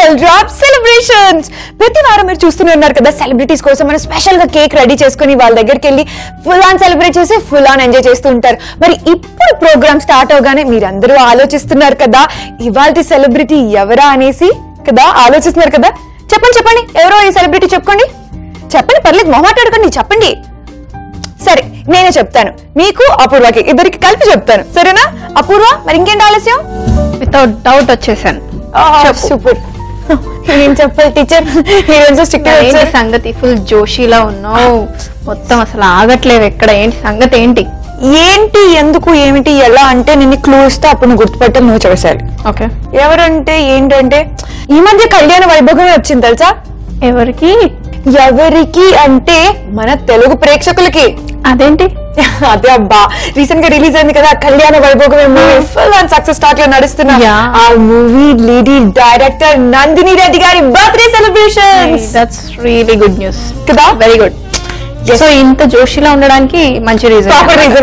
Ball drop celebrations ప్రతి వారం మీరు చూస్తూనే ఉన్నారు కదా సెలబ్రిటీస్ కోసం మనం స్పెషల్ గా కేక్ రెడీ చేసుకుని వాళ్ళ దగ్గరికి వెళ్ళి ఫుల్ ఆన్ సెలబ్రేట్ చేసి ఫుల్ ఆన్ ఎంజాయ్ చేస్తూ ఉంటారు మరి ఇప్పుడు ప్రోగ్రామ్ స్టార్ట్ అవగానే మీరందరూ ఆలోచిస్తున్నారు కదా ఇవాళ సెలబ్రిటీ ఎవరా అనేసి కదా ఆలోచిస్తున్నారు కదా చెప్పండి చెప్పండి ఎవరో ఈ సెలబ్రిటీ చెప్పుకోండి చెప్పండి పర్లేదు మొహమాటాడుకోండి చెప్పండి సరే నేనే చెప్తాను మీకు అపూర్వకి ఇద్దరికి కలిపి చెప్తాను సరేనా అపూర్వ మరి ఇంకేంటి ఆలస్యం వితౌట్ డౌట్ వచ్చేసాను సూపర్ ఏం చెప్పాలి టీచర్ హీరోయిన్స్ స్టిక్ ఏంటి సంగతి ఫుల్ జోషిలా ఉన్నావు మొత్తం అసలు ఆగట్లేవు ఎక్కడ ఏంటి సంగతి ఏంటి ఏంటి ఎందుకు ఏమిటి ఎలా అంటే నేను క్లూ ఇస్తే అప్పుడు నువ్వు గుర్తుపెట్టాలి నువ్వు చూసాలి ఓకే ఎవరంటే ఏంటంటే ఈ మధ్య కళ్యాణ వైభవమే వచ్చింది తెలుసా ఎవరికి ఎవరికి అంటే మన తెలుగు ప్రేక్షకులకి అదేంటి అదే అబ్బా రీసెంట్ గా రిలీజ్ అయింది కదా Kalyana Vaibhogame movie full and success start లో నడుస్తున్నా Yeah. ఆ movie lady director Nandini Reddy గారి birthday celebrations that's really good news కదా వెరీ గుడ్ సో ఇంత జోషిలా ఉండడానికి మంచి రీజన్ ప్రాపర్ రీజన్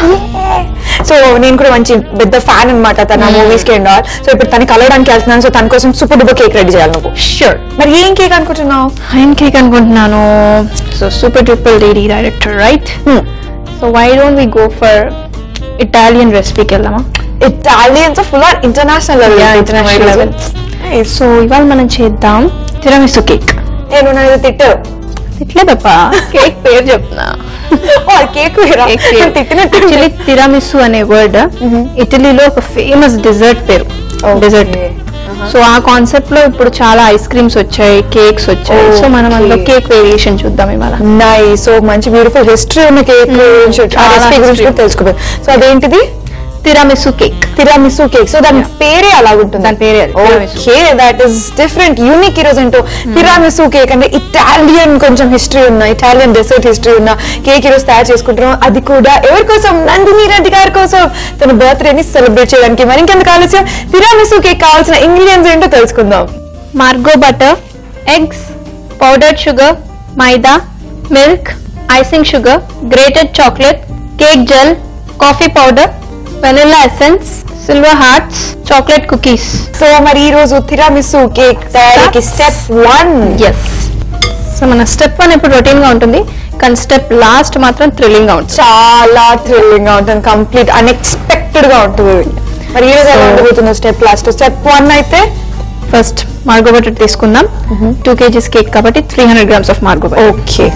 సో నేను కూడా మంచి పెద్ద ఫ్యాన్ అన్నమాట తన మూవీస్ కి అండ్ ఆల్ సో ఇప్పుడు తనకి కలవడానికి వెళ్తున్నాను సో తన కోసం సూపర్ డూపర్ కేక్ రెడీ చేయాలి నువ్వు షూర్ మరి ఏం కేక్ అనుకుంటున్నావు ఏం కేక్ అనుకుంటున్నాను so super duper lady director right so why don't we go for Italian రెసిపీకి వెళ్దామా Italians full are international Yeah, international level. So ఇవాళ మనం చేద్దాం తిరమిసు కేక్ నేను నన్ను తిట్టు తిట్లేదప్ప కేక్ పేరు చెప్తున్నా కేక్ వేరా తిట్టినట్టు యాక్చువల్లీ తిరామిసు అనే వర్డ్ ఇటలీలో ఒక ఫేమస్ డిజర్ట్ పేరు డిజర్ట్ సో ఆ కాన్సెప్ట్ లో ఇప్పుడు చాలా ఐస్ క్రీమ్స్ వచ్చాయి కేక్స్ వచ్చాయి సో మనం అందులో Okay. కేక్ వేరియేషన్ చూద్దాం ఇవాళ నై సో మంచి బ్యూటిఫుల్ హిస్టరీ ఉన్న కేక్ గురించి ఆ చాలా రెసిపీ గురించి history. కూడా తెలుసుకోవాలి సో అదేంటిది tiramisu cake tiramisu cake so దాని పేరే అలా ఉంటుంది దాని పేరే అది, tiramisu. Okay that is different unique ఈ రోజు ఏంటో తిరామిసు కేక్ అంటే ఇటాలియన్ కొంచెం హిస్టరీ ఉన్న ఇటాలియన్ డెసర్ట్ హిస్టరీ ఉన్న కేక్ ఈ రోజు తయారు చేసుకుంటున్నాం అది కూడా ఎవరి కోసం నందిని రెడ్డి గారి కోసం తన బర్త్డే ని సెలబ్రేట్ చేయడానికి మరి ఇంకెందుకు ఆలస్యం తిరామిసు కేక్ కావాల్సిన ఇంగ్రీడియంట్స్ ఏంటో తెలుసుకుందాం margo butter eggs powdered sugar maida milk icing sugar grated chocolate cake gel coffee powder vanilla essence silver hearts chocolate cookies so మరి ఈ రోజు తిరామిసు కేక్ తయారీకి స్టెప్ వన్ ఎస్ సో మన స్టెప్ వన్ ఇప్పుడు routine గా ఉంటుంది కానీ స్టెప్ లాస్ట్ మాత్రం థ్రిల్లింగ్ గా ఉంటుంది చాలా థ్రిల్లింగ్ గా ఉంటుంది కంప్లీట్ అన్ఎక్స్పెక్టెడ్ గా ఉంటుంది మరి ఏ విధంగా So- ఉండబోతుంది స్టెప్ లాస్ట్ స్టెప్ వన్ అయితే ఫస్ట్ మార్గో బటర్ తీసుకుందాం టూ కేజీస్ కేక్ కాబట్టి three hundred grams of margo butter okay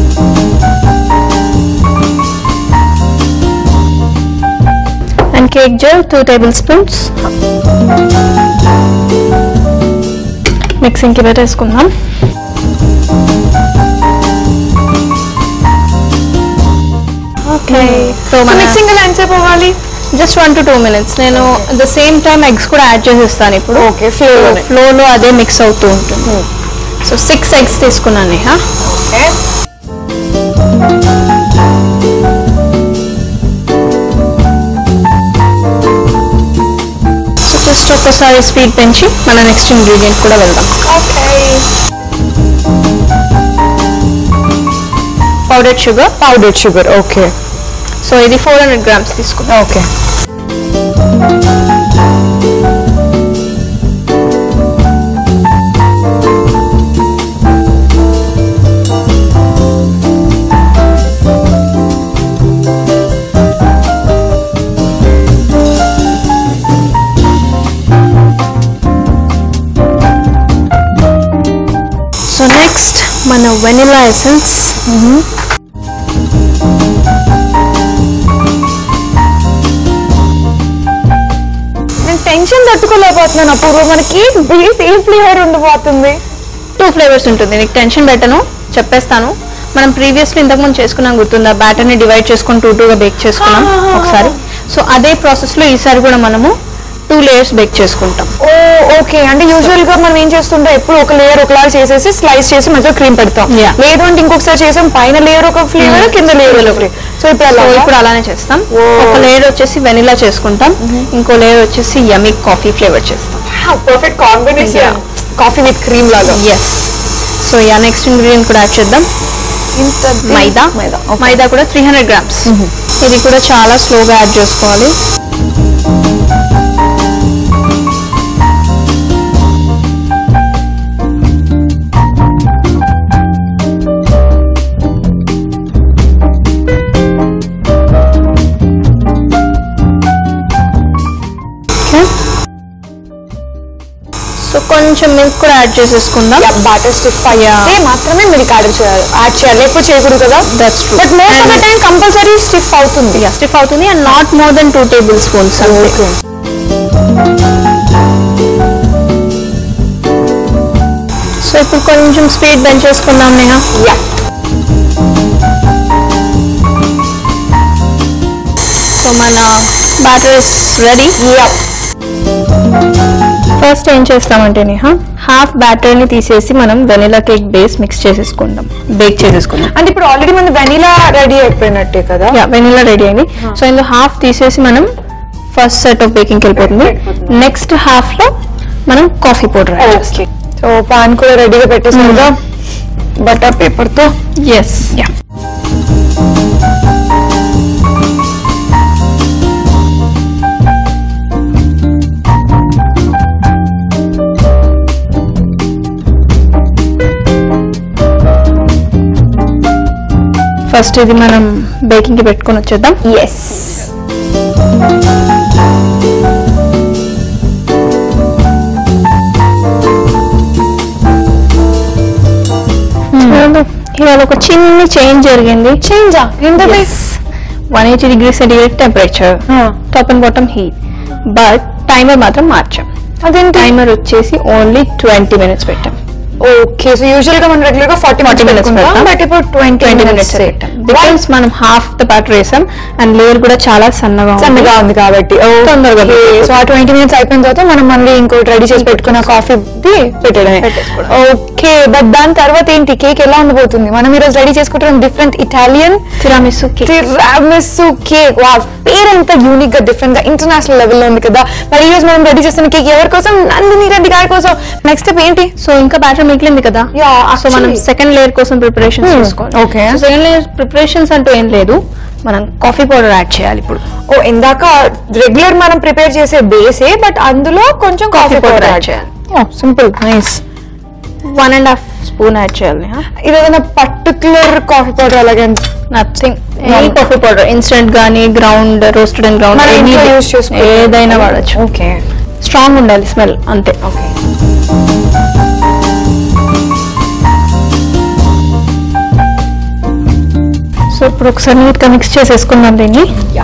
and cake gel two tablespoons mixing కి పెట్టేసుకుందాం ఓకే సో మన మిక్సింగ్ ఎలా ఎంతసేపు అవ్వాలి just one to two minutes నేను ద సేమ్ టైం ఎగ్స్ కూడా యాడ్ చేసేస్తాను ఇప్పుడు ఓకే ఫ్లేవర్ ఫ్లో లో అదే మిక్స్ అవుతూ ఉంటుంది సో సిక్స్ ఎగ్స్ తీసుకున్నాను నేహా సో జస్ట్ ఒక్కసారి స్పీడ్ పెంచి మన నెక్స్ట్ ఇంగ్రీడియంట్ కూడా వెళ్దాం okay powdered sugar powder sugar okay so ఇది ఫోర్ హండ్రెడ్ గ్రామ్స్ తీసుకున్నాం ఓకే సో నెక్స్ట్ మన వెనిలా ఎసెన్స్ నేను టెన్షన్ తట్టుకోలేకపోతున్నాను అప్పుడు మనకి బేస్ ఏ ఫ్లేవర్ ఉండబోతుంది టూ ఫ్లేవర్స్ ఉంటుంది నీకు టెన్షన్ పెట్టను చెప్పేస్తాను మనం ప్రీవియస్లీ ఇంతకుముందు చేసుకున్నాం గుర్తుందా బ్యాటర్ ని డివైడ్ చేసుకొని టూ టూగా బేక్ చేసుకున్నాం ఆహాహా. ఒకసారి సో అదే ప్రాసెస్ లో ఈసారి కూడా మనము టూ లేయర్స్ బేక్ చేసుకుంటాం ఓ ఓకే అంటే యూజువల్ గా మనం ఏం చేస్తుంటాం ఎప్పుడు ఒక లేయర్ ఒకలాగా చేసేసి స్లైస్ చేసి మధ్యలో క్రీమ్ పెడతాం Yeah. లేదు అంటే ఇంకొకసారి చేసాం పైన లేయర్ ఒక ఫ్లేవర్ కింద లేయర్ ఒక ఫ్లేవర్ సో ఇప్పుడు సో అలా ఇప్పుడు అలానే చేస్తాం ఓ. ఒక లేయర్ వచ్చేసి వెనిలా చేసుకుంటాం ఇంకో లేయర్ వచ్చేసి యమీ కాఫీ ఫ్లేవర్ చేస్తాం perfect combination Yeah. Coffee with cream లాగా yes so yeah next ingredient కూడా యాడ్ చేద్దాం ఇంత మైదా మైదా మైదా కూడా త్రీ హండ్రెడ్ గ్రామ్స్ ఇది కూడా చాలా స్లోగా యాడ్ చేసుకోవాలి కొంచెం మిల్క్ కూడా యాడ్ చేసేసుకుందాం బాటర్ స్టిఫ్ అయితే మాత్రమే మిల్క్ యాడ్ చేయాలి యాడ్ చేయాలి లేకపోతే చేయకూడదు కదా That's true. But most of the And- time compulsory stiff అవుతుంది స్టిఫ్ అవుతుంది and not more than two tablespoons Okay. So ఇప్పుడు కొంచెం స్పీడ్ పెంచేసుకుందాం నేహా యా సో మన batter is ready yeah first ఏం చేస్తామంటే నేహా హాఫ్ బ్యాటర్ ని తీసేసి మనం వెనిలా కేక్ బేస్ మిక్స్ చేసేసుకుందాం బేక్ చేసేసుకుందాం అంటే ఇప్పుడు ఆల్రెడీ మన వెనీలా రెడీ అయిపోయినట్టే కదా యా వెనిలా రెడీ అయింది సో ఇందులో హాఫ్ తీసేసి మనం ఫస్ట్ సెట్ ఆఫ్ బేకింగ్ వెళ్ళిపోతుంది నెక్స్ట్ హాఫ్ లో మనం coffee powder okay so pan కూడా రెడీగా పెట్టేసాం కదా బటర్ పేపర్ తో ఎస్ యా ఫస్ట్ ఇది మనం బేకింగ్ కి పెట్టుకొని వచ్చేద్దాం ఎస్ ఇవాళ ఒక చిన్న చేంజ్ జరిగింది చేంజా ఏంటది one eighty degree centigrade temperature top and bottom heat but timer మాత్రం మార్చాం అదేంటి టైమర్ వచ్చేసి ఓన్లీ ట్వంటీ మినిట్స్ పెట్టాం ఓకే సో యూజువల్ గా మనం రెగ్యులర్ గా ఫార్టీ 40 మినిట్స్ minutes పెట్టుకుంటాం పెడతాం. బట్ ఇప్పుడు ట్వంటీ ట్వంటీ మినిట్స్ మినిట్స్ పెట్టాం బికాస్ మనం హాఫ్ ద బ్యాటర్ వేసాం అండ్ లేయర్ కూడా చాలా సన్నగా ఉంది. సన్నగా ఉంది కాబట్టి తొందరగా సో ఆ ట్వంటీ మినిట్స్ అయిపోయిన తర్వాత మనం మళ్ళీ ఇంకోటి రెడీ చేసి పెట్టుకున్న కాఫీ పెట్టడమే పెట్టేసుకోవడం. ఓకే బట్ దాని తర్వాత ఏంటి కేక్ ఎలా ఉండబోతుంది మనం ఈరోజు రెడీ చేసుకుంటున్నాం different Italian tiramisu cake tiramisu cake వా పేరు ఎంత యూనిక్ గా డిఫరెంట్ గా ఇంటర్నేషనల్ లెవెల్ లో ఉంది కదా మరి ఈ రోజు మనం రెడీ చేస్తున్న కేక్ ఎవరి కోసం నందిని రెడ్డి గారి కోసం నెక్స్ట్ స్టెప్ ఏంటి సో ఇంకా బ్యాటర్ మిగిలింది కదా Yeah, సో మనం actually. సెకండ్ లేయర్ కోసం ప్రిపరేషన్ Hmm, చేసుకోవాలి okay. సెకండ్ లేయర్ ప్రిపరేషన్స్ అంటూ ఏం లేదు మనం కాఫీ పౌడర్ యాడ్ చేయాలి ఇప్పుడు ఓ ఇందాక రెగ్యులర్ మనం ప్రిపేర్ చేసే బేసే బట్ అందులో కొంచెం coffee Coffee powder powder add add చేయాలి simple nice one and half spoon add చేయాలి ఇది ఏదైనా పర్టికులర్ కాఫీ పౌడర్ అలాగే nothing any coffee powder instant గానీ గ్రౌండ్ రోస్టెడ్ అండ్ గ్రౌండ్ మన ఇంట్లో యూస్ చేసుకోవచ్చు ఏదైనా వాడచ్చు ఓకే స్ట్రాంగ్ ఉండాలి స్మెల్ అంతే ఓకే సో ఇప్పుడు ఒకసారి నీట్ గా మిక్స్ చేసేసుకుందాం దీన్ని యా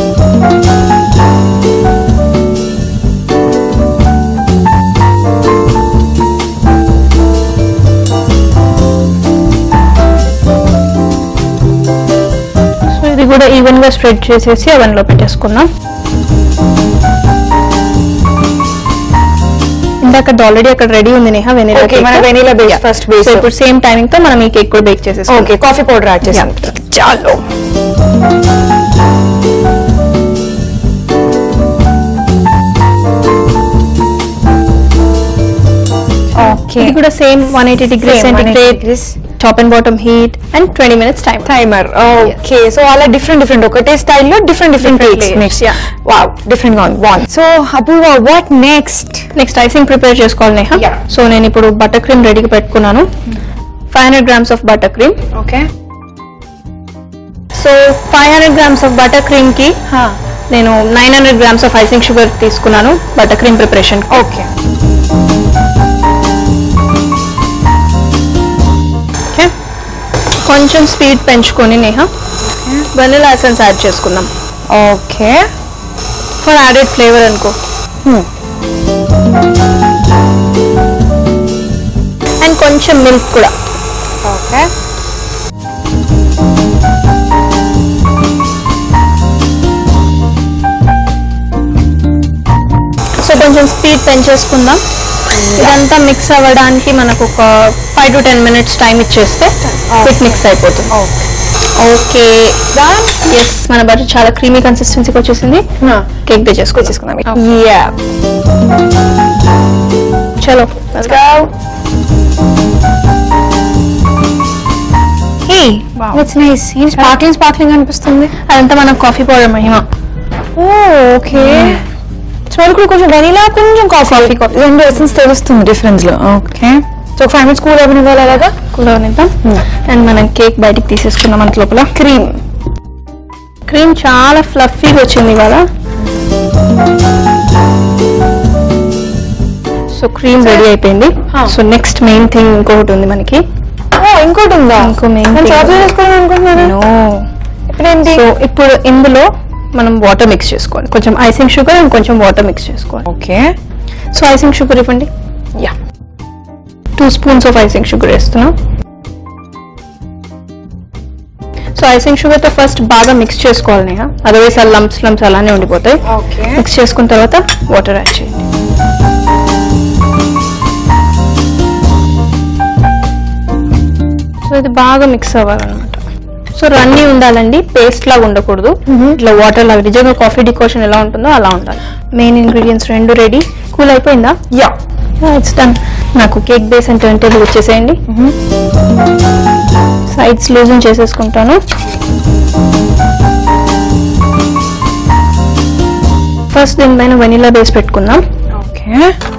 సో ఇది కూడా ఈవెన్ గా స్ప్రెడ్ చేసేసి అవెన్ లో పెట్టేసుకుందాం ఇందాక ఆల్రెడీ అక్కడ రెడీ ఉంది నేహా వెనీలా Okay, మన vanilla base, first base. So ఇప్పుడు సేమ్ టైమింగ్ తో మనం ఈ కేక్ కూడా బేక్ చేసేసుకుందాం ఓకే కాఫీ పౌడర్ యాడ్ చేసాం చాలు ఓకే ఇది కూడా same one eighty degree centigrade top and bottom heat and twenty minutes time timer okay so అలా డిఫరెంట్ డిఫరెంట్ ఒకటే స్టైల్లో different different Different cakes layers, next yeah. Wow different గా ఉంది బాగుంది so Apoorva what next next icing prepare చేసుకోవాలి Neha Yeah. So నేను ఇప్పుడు butter cream రెడీగా పెట్టుకున్నాను five hundred grams of butter cream okay so five hundred grams of butter cream కి నేను nine hundred grams of icing sugar తీసుకున్నాను butter cream preparation okay okay కొంచెం speed పెంచుకొని నేహ వెనిలా ఎసెన్స్ యాడ్ చేసుకుందాం okay for added flavour అనుకో and కొంచెం milk కూడా okay so కొంచెం స్పీడ్ పెంచేసుకుందాం ఇదంతా మిక్స్ అవ్వడానికి మనకు ఒక five to ten minutes time ఇచ్చేస్తే క్విక్ మిక్స్ అయిపోతుంది ఓకే ఎస్ మన బటర్ చాలా క్రీమీ కన్సిస్టెన్సీకి వచ్చేసింది కేక్ బే చేసుకో చేసుకుందాం యా చలో let's go. Hey it's nice ఏం స్పార్క్లింగ్ స్పార్క్లింగ్ అనిపిస్తుంది అదంతా మన కాఫీ పౌడర్ మహిమ ఓకే స్మెల్ కూడా కొంచెం వెనీలా కొంచెం కాఫీ కాఫీ రెండు ఎసెన్స్ తెలుస్తుంది డిఫరెన్స్ లో okay so five minutes cool అయిపోయిన ఇవ్వాలి అలాగా కూల్ అవనిద్దాం అండ్ మనం కేక్ బయటికి తీసేసుకున్నాం అంత లోపల క్రీమ్ క్రీమ్ చాలా ఫ్లఫీగా వచ్చింది ఇవాళ సో క్రీమ్ రెడీ అయిపోయింది Huh. So next main thing ఇంకొకటి ఉంది మనకి ఓ ఇంకోటి ఉందా ఇంకో main నేను thing. చాక్లెట్ వేసుకోవాలని అనుకుంటున్నాను నో ఇప్పుడేంటి సో ఇప్పుడు ఇందులో మనం వాటర్ మిక్స్ చేసుకోవాలి కొంచెం ఐసింగ్ షుగర్ అండ్ కొంచెం వాటర్ మిక్స్ చేసుకోవాలి ఓకే సో ఐసింగ్ షుగర్ ఇవ్వండి yeah two spoons of icing sugar వేస్తున్నాం సో ఐసింగ్ షుగర్ తో ఫస్ట్ బాగా మిక్స్ చేసుకోవాలి నేహ అదర్వైజ్ ఆ లంప్స్ లంప్స్ అలానే ఉండిపోతాయి ఓకే మిక్స్ చేసుకున్న తర్వాత వాటర్ యాడ్ చేయండి సో ఇది బాగా మిక్స్ అవ్వాలన్నమాట సో రన్నీ ఉండాలండి పేస్ట్ లాగా ఉండకూడదు ఇట్లా వాటర్ లాగా నిజంగా కాఫీ డికోషన్ ఎలా ఉంటుందో అలా ఉండాలి మెయిన్ ఇంగ్రీడియంట్స్ రెండు రెడీ కూల్ అయిపోయిందా యా ఇట్స్ డన్ నాకు cake base and turn table వచ్చేసేయండి సైడ్స్ లూజన్ చేసేసుకుంటాను ఫస్ట్ దీనిపైన వెనిలా బేస్ పెట్టుకుందాం ఓకే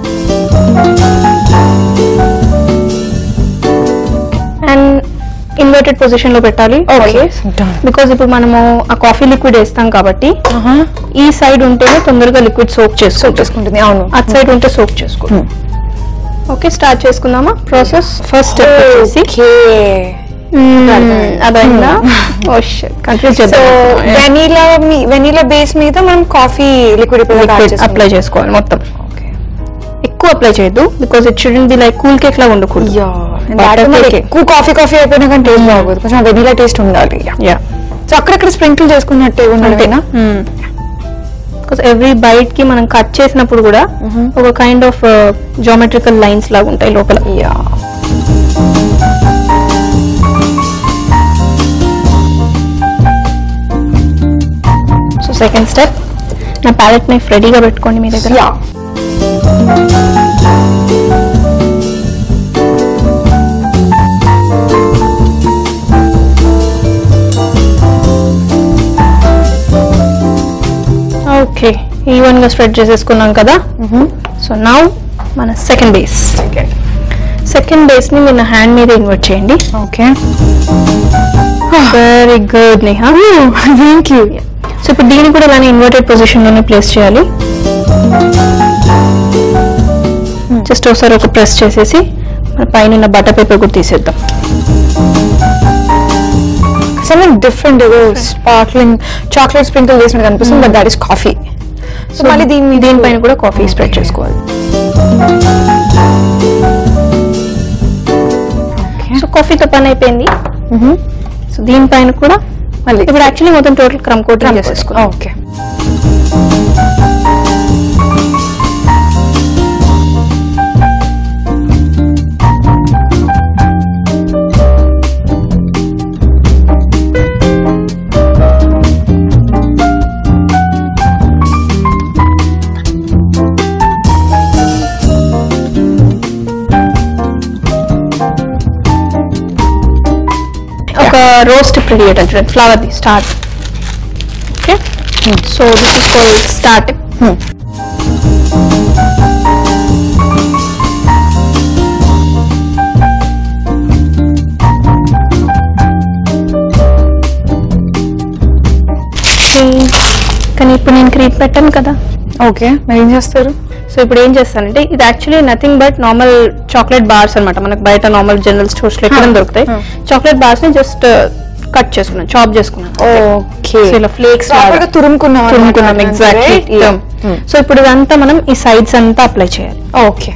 అండ్ ఇన్వర్టెడ్ పొజిషన్ లో పెట్టాలి ఓకే డన్ బికాజ్ ఇప్పుడు మనము ఆ కాఫీ లిక్విడ్ వేస్తాం కాబట్టి ఈ సైడ్ ఉంటేనే తొందరగా లిక్విడ్ సోక్ చేసుకుంటాం చేసుకుంటుంది అవును అటు సైడ్ ఉంటే సోక్ చేసుకో ఓకే స్టార్ట్ చేసుకుందామా ప్రాసెస్ ఫస్ట్ స్టెప్ వచ్చేసి ఓకే అదైందా ఓ కన్ఫ్యూజ్ సో చేద్దాం వెనీలా వెనీలా బేస్ మీద మనం కాఫీ లిక్విడ్ అప్లై చేసుకోవాలి మొత్తం ఓకే ఎక్కువ అప్లై చేయొద్దు because it shouldn't be like cool cake లా ఉండకూడదు యా Butter cake. ఎక్కువ కాఫీ కాఫీ అయిపోయినా కానీ టేస్ట్ బాగోదు కొంచెం వెనీలా టేస్ట్ ఉండాలి యా సో అక్కడక్కడ స్ప్రింకిల్ చేసుకున్నట్టే ఉండడమేనా బికాస్ ఎవ్రీ బైట్ కి మనం కట్ చేసినప్పుడు కూడా ఒక కైండ్ ఆఫ్ జామెట్రికల్ లైన్స్ లాగా ఉంటాయి లోపల యా సో సెకండ్ స్టెప్ నా ప్యాలెట్ నైఫ్ రెడీగా పెట్టుకోండి మీ దగ్గర యా ఓకే ఈవెన్ గా స్ప్రెడ్ చేసేసుకున్నాం కదా సో నౌ మన సెకండ్ బేస్ సెకండ్ బేస్ ని మీరు నా హ్యాండ్ మీద ఇన్వర్ట్ చేయండి okay very good Neha thank you so ఇప్పుడు దీన్ని కూడా ఇలానే ఇన్వర్టెడ్ పొజిషన్ లోనే ప్లేస్ చేయాలి జస్ట్ ఒకసారి ఒక ప్రెస్ చేసేసి మన పైన బటర్ పేపర్ కూడా తీసేద్దాం సంథింగ్ డిఫరెంట్ ఏదో స్పార్క్లింగ్ చాక్లెట్ స్ప్రింకిల్ చేసినట్టు కనిపిస్తుంది but that is coffee so మళ్ళీ దీని దీనిపైన కూడా కాఫీ స్ప్రెడ్ చేసుకోవాలి సో కాఫీతో పని అయిపోయింది సో దీనిపైన కూడా మళ్ళీ ఇప్పుడు యాక్చువల్లీ మొత్తం టోటల్ క్రమ్ కోటింగ్ చేసేసుకున్నాం ఓకే ఒక రోస్ట్ రెడీ అయ్యేటట్టు చూడండి flower the start okay so this is call start కానీ ఇప్పుడు నేను క్రీమ్ పెట్టాను కదా ఓకే మరి ఏం చేస్తారు సో ఇప్పుడు ఏం చేస్తానంటే ఇది actually nothing but normal chocolate bars అన్నమాట మనకు బయట నార్మల్ జనరల్ స్టోర్స్ లో ఎక్కడ Huh. దొరుకుతాయి Huh. చాక్లెట్ బార్స్ ని జస్ట్ కట్ చేసుకున్నాను చాప్ చేసుకున్నాను ఓకే So ఇలా ఫ్లేక్స్ ప్రాపర్ గా తురుముకున్నాం తురుముకున్నాం ఎగ్జాక్ట్లీ సో ఇప్పుడు ఇదంతా మనం ఈ సైడ్స్ అంతా అప్లై చేయాలి ఓకే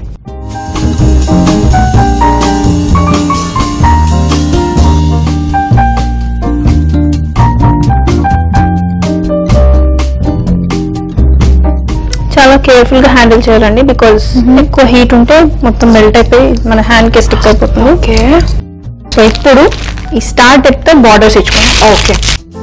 చాలా కేర్ఫుల్ గా హ్యాండిల్ చేయాలండి బికాస్ ఎక్కువ హీట్ ఉంటే మొత్తం మెల్ట్ అయిపోయి మన హ్యాండ్ కి స్టిక్ అయిపోతుంది ఓకే సో ఇప్పుడు ఈ స్టార్ట్ ఎత్తే బార్డర్స్ ఇచ్చుకోండి okay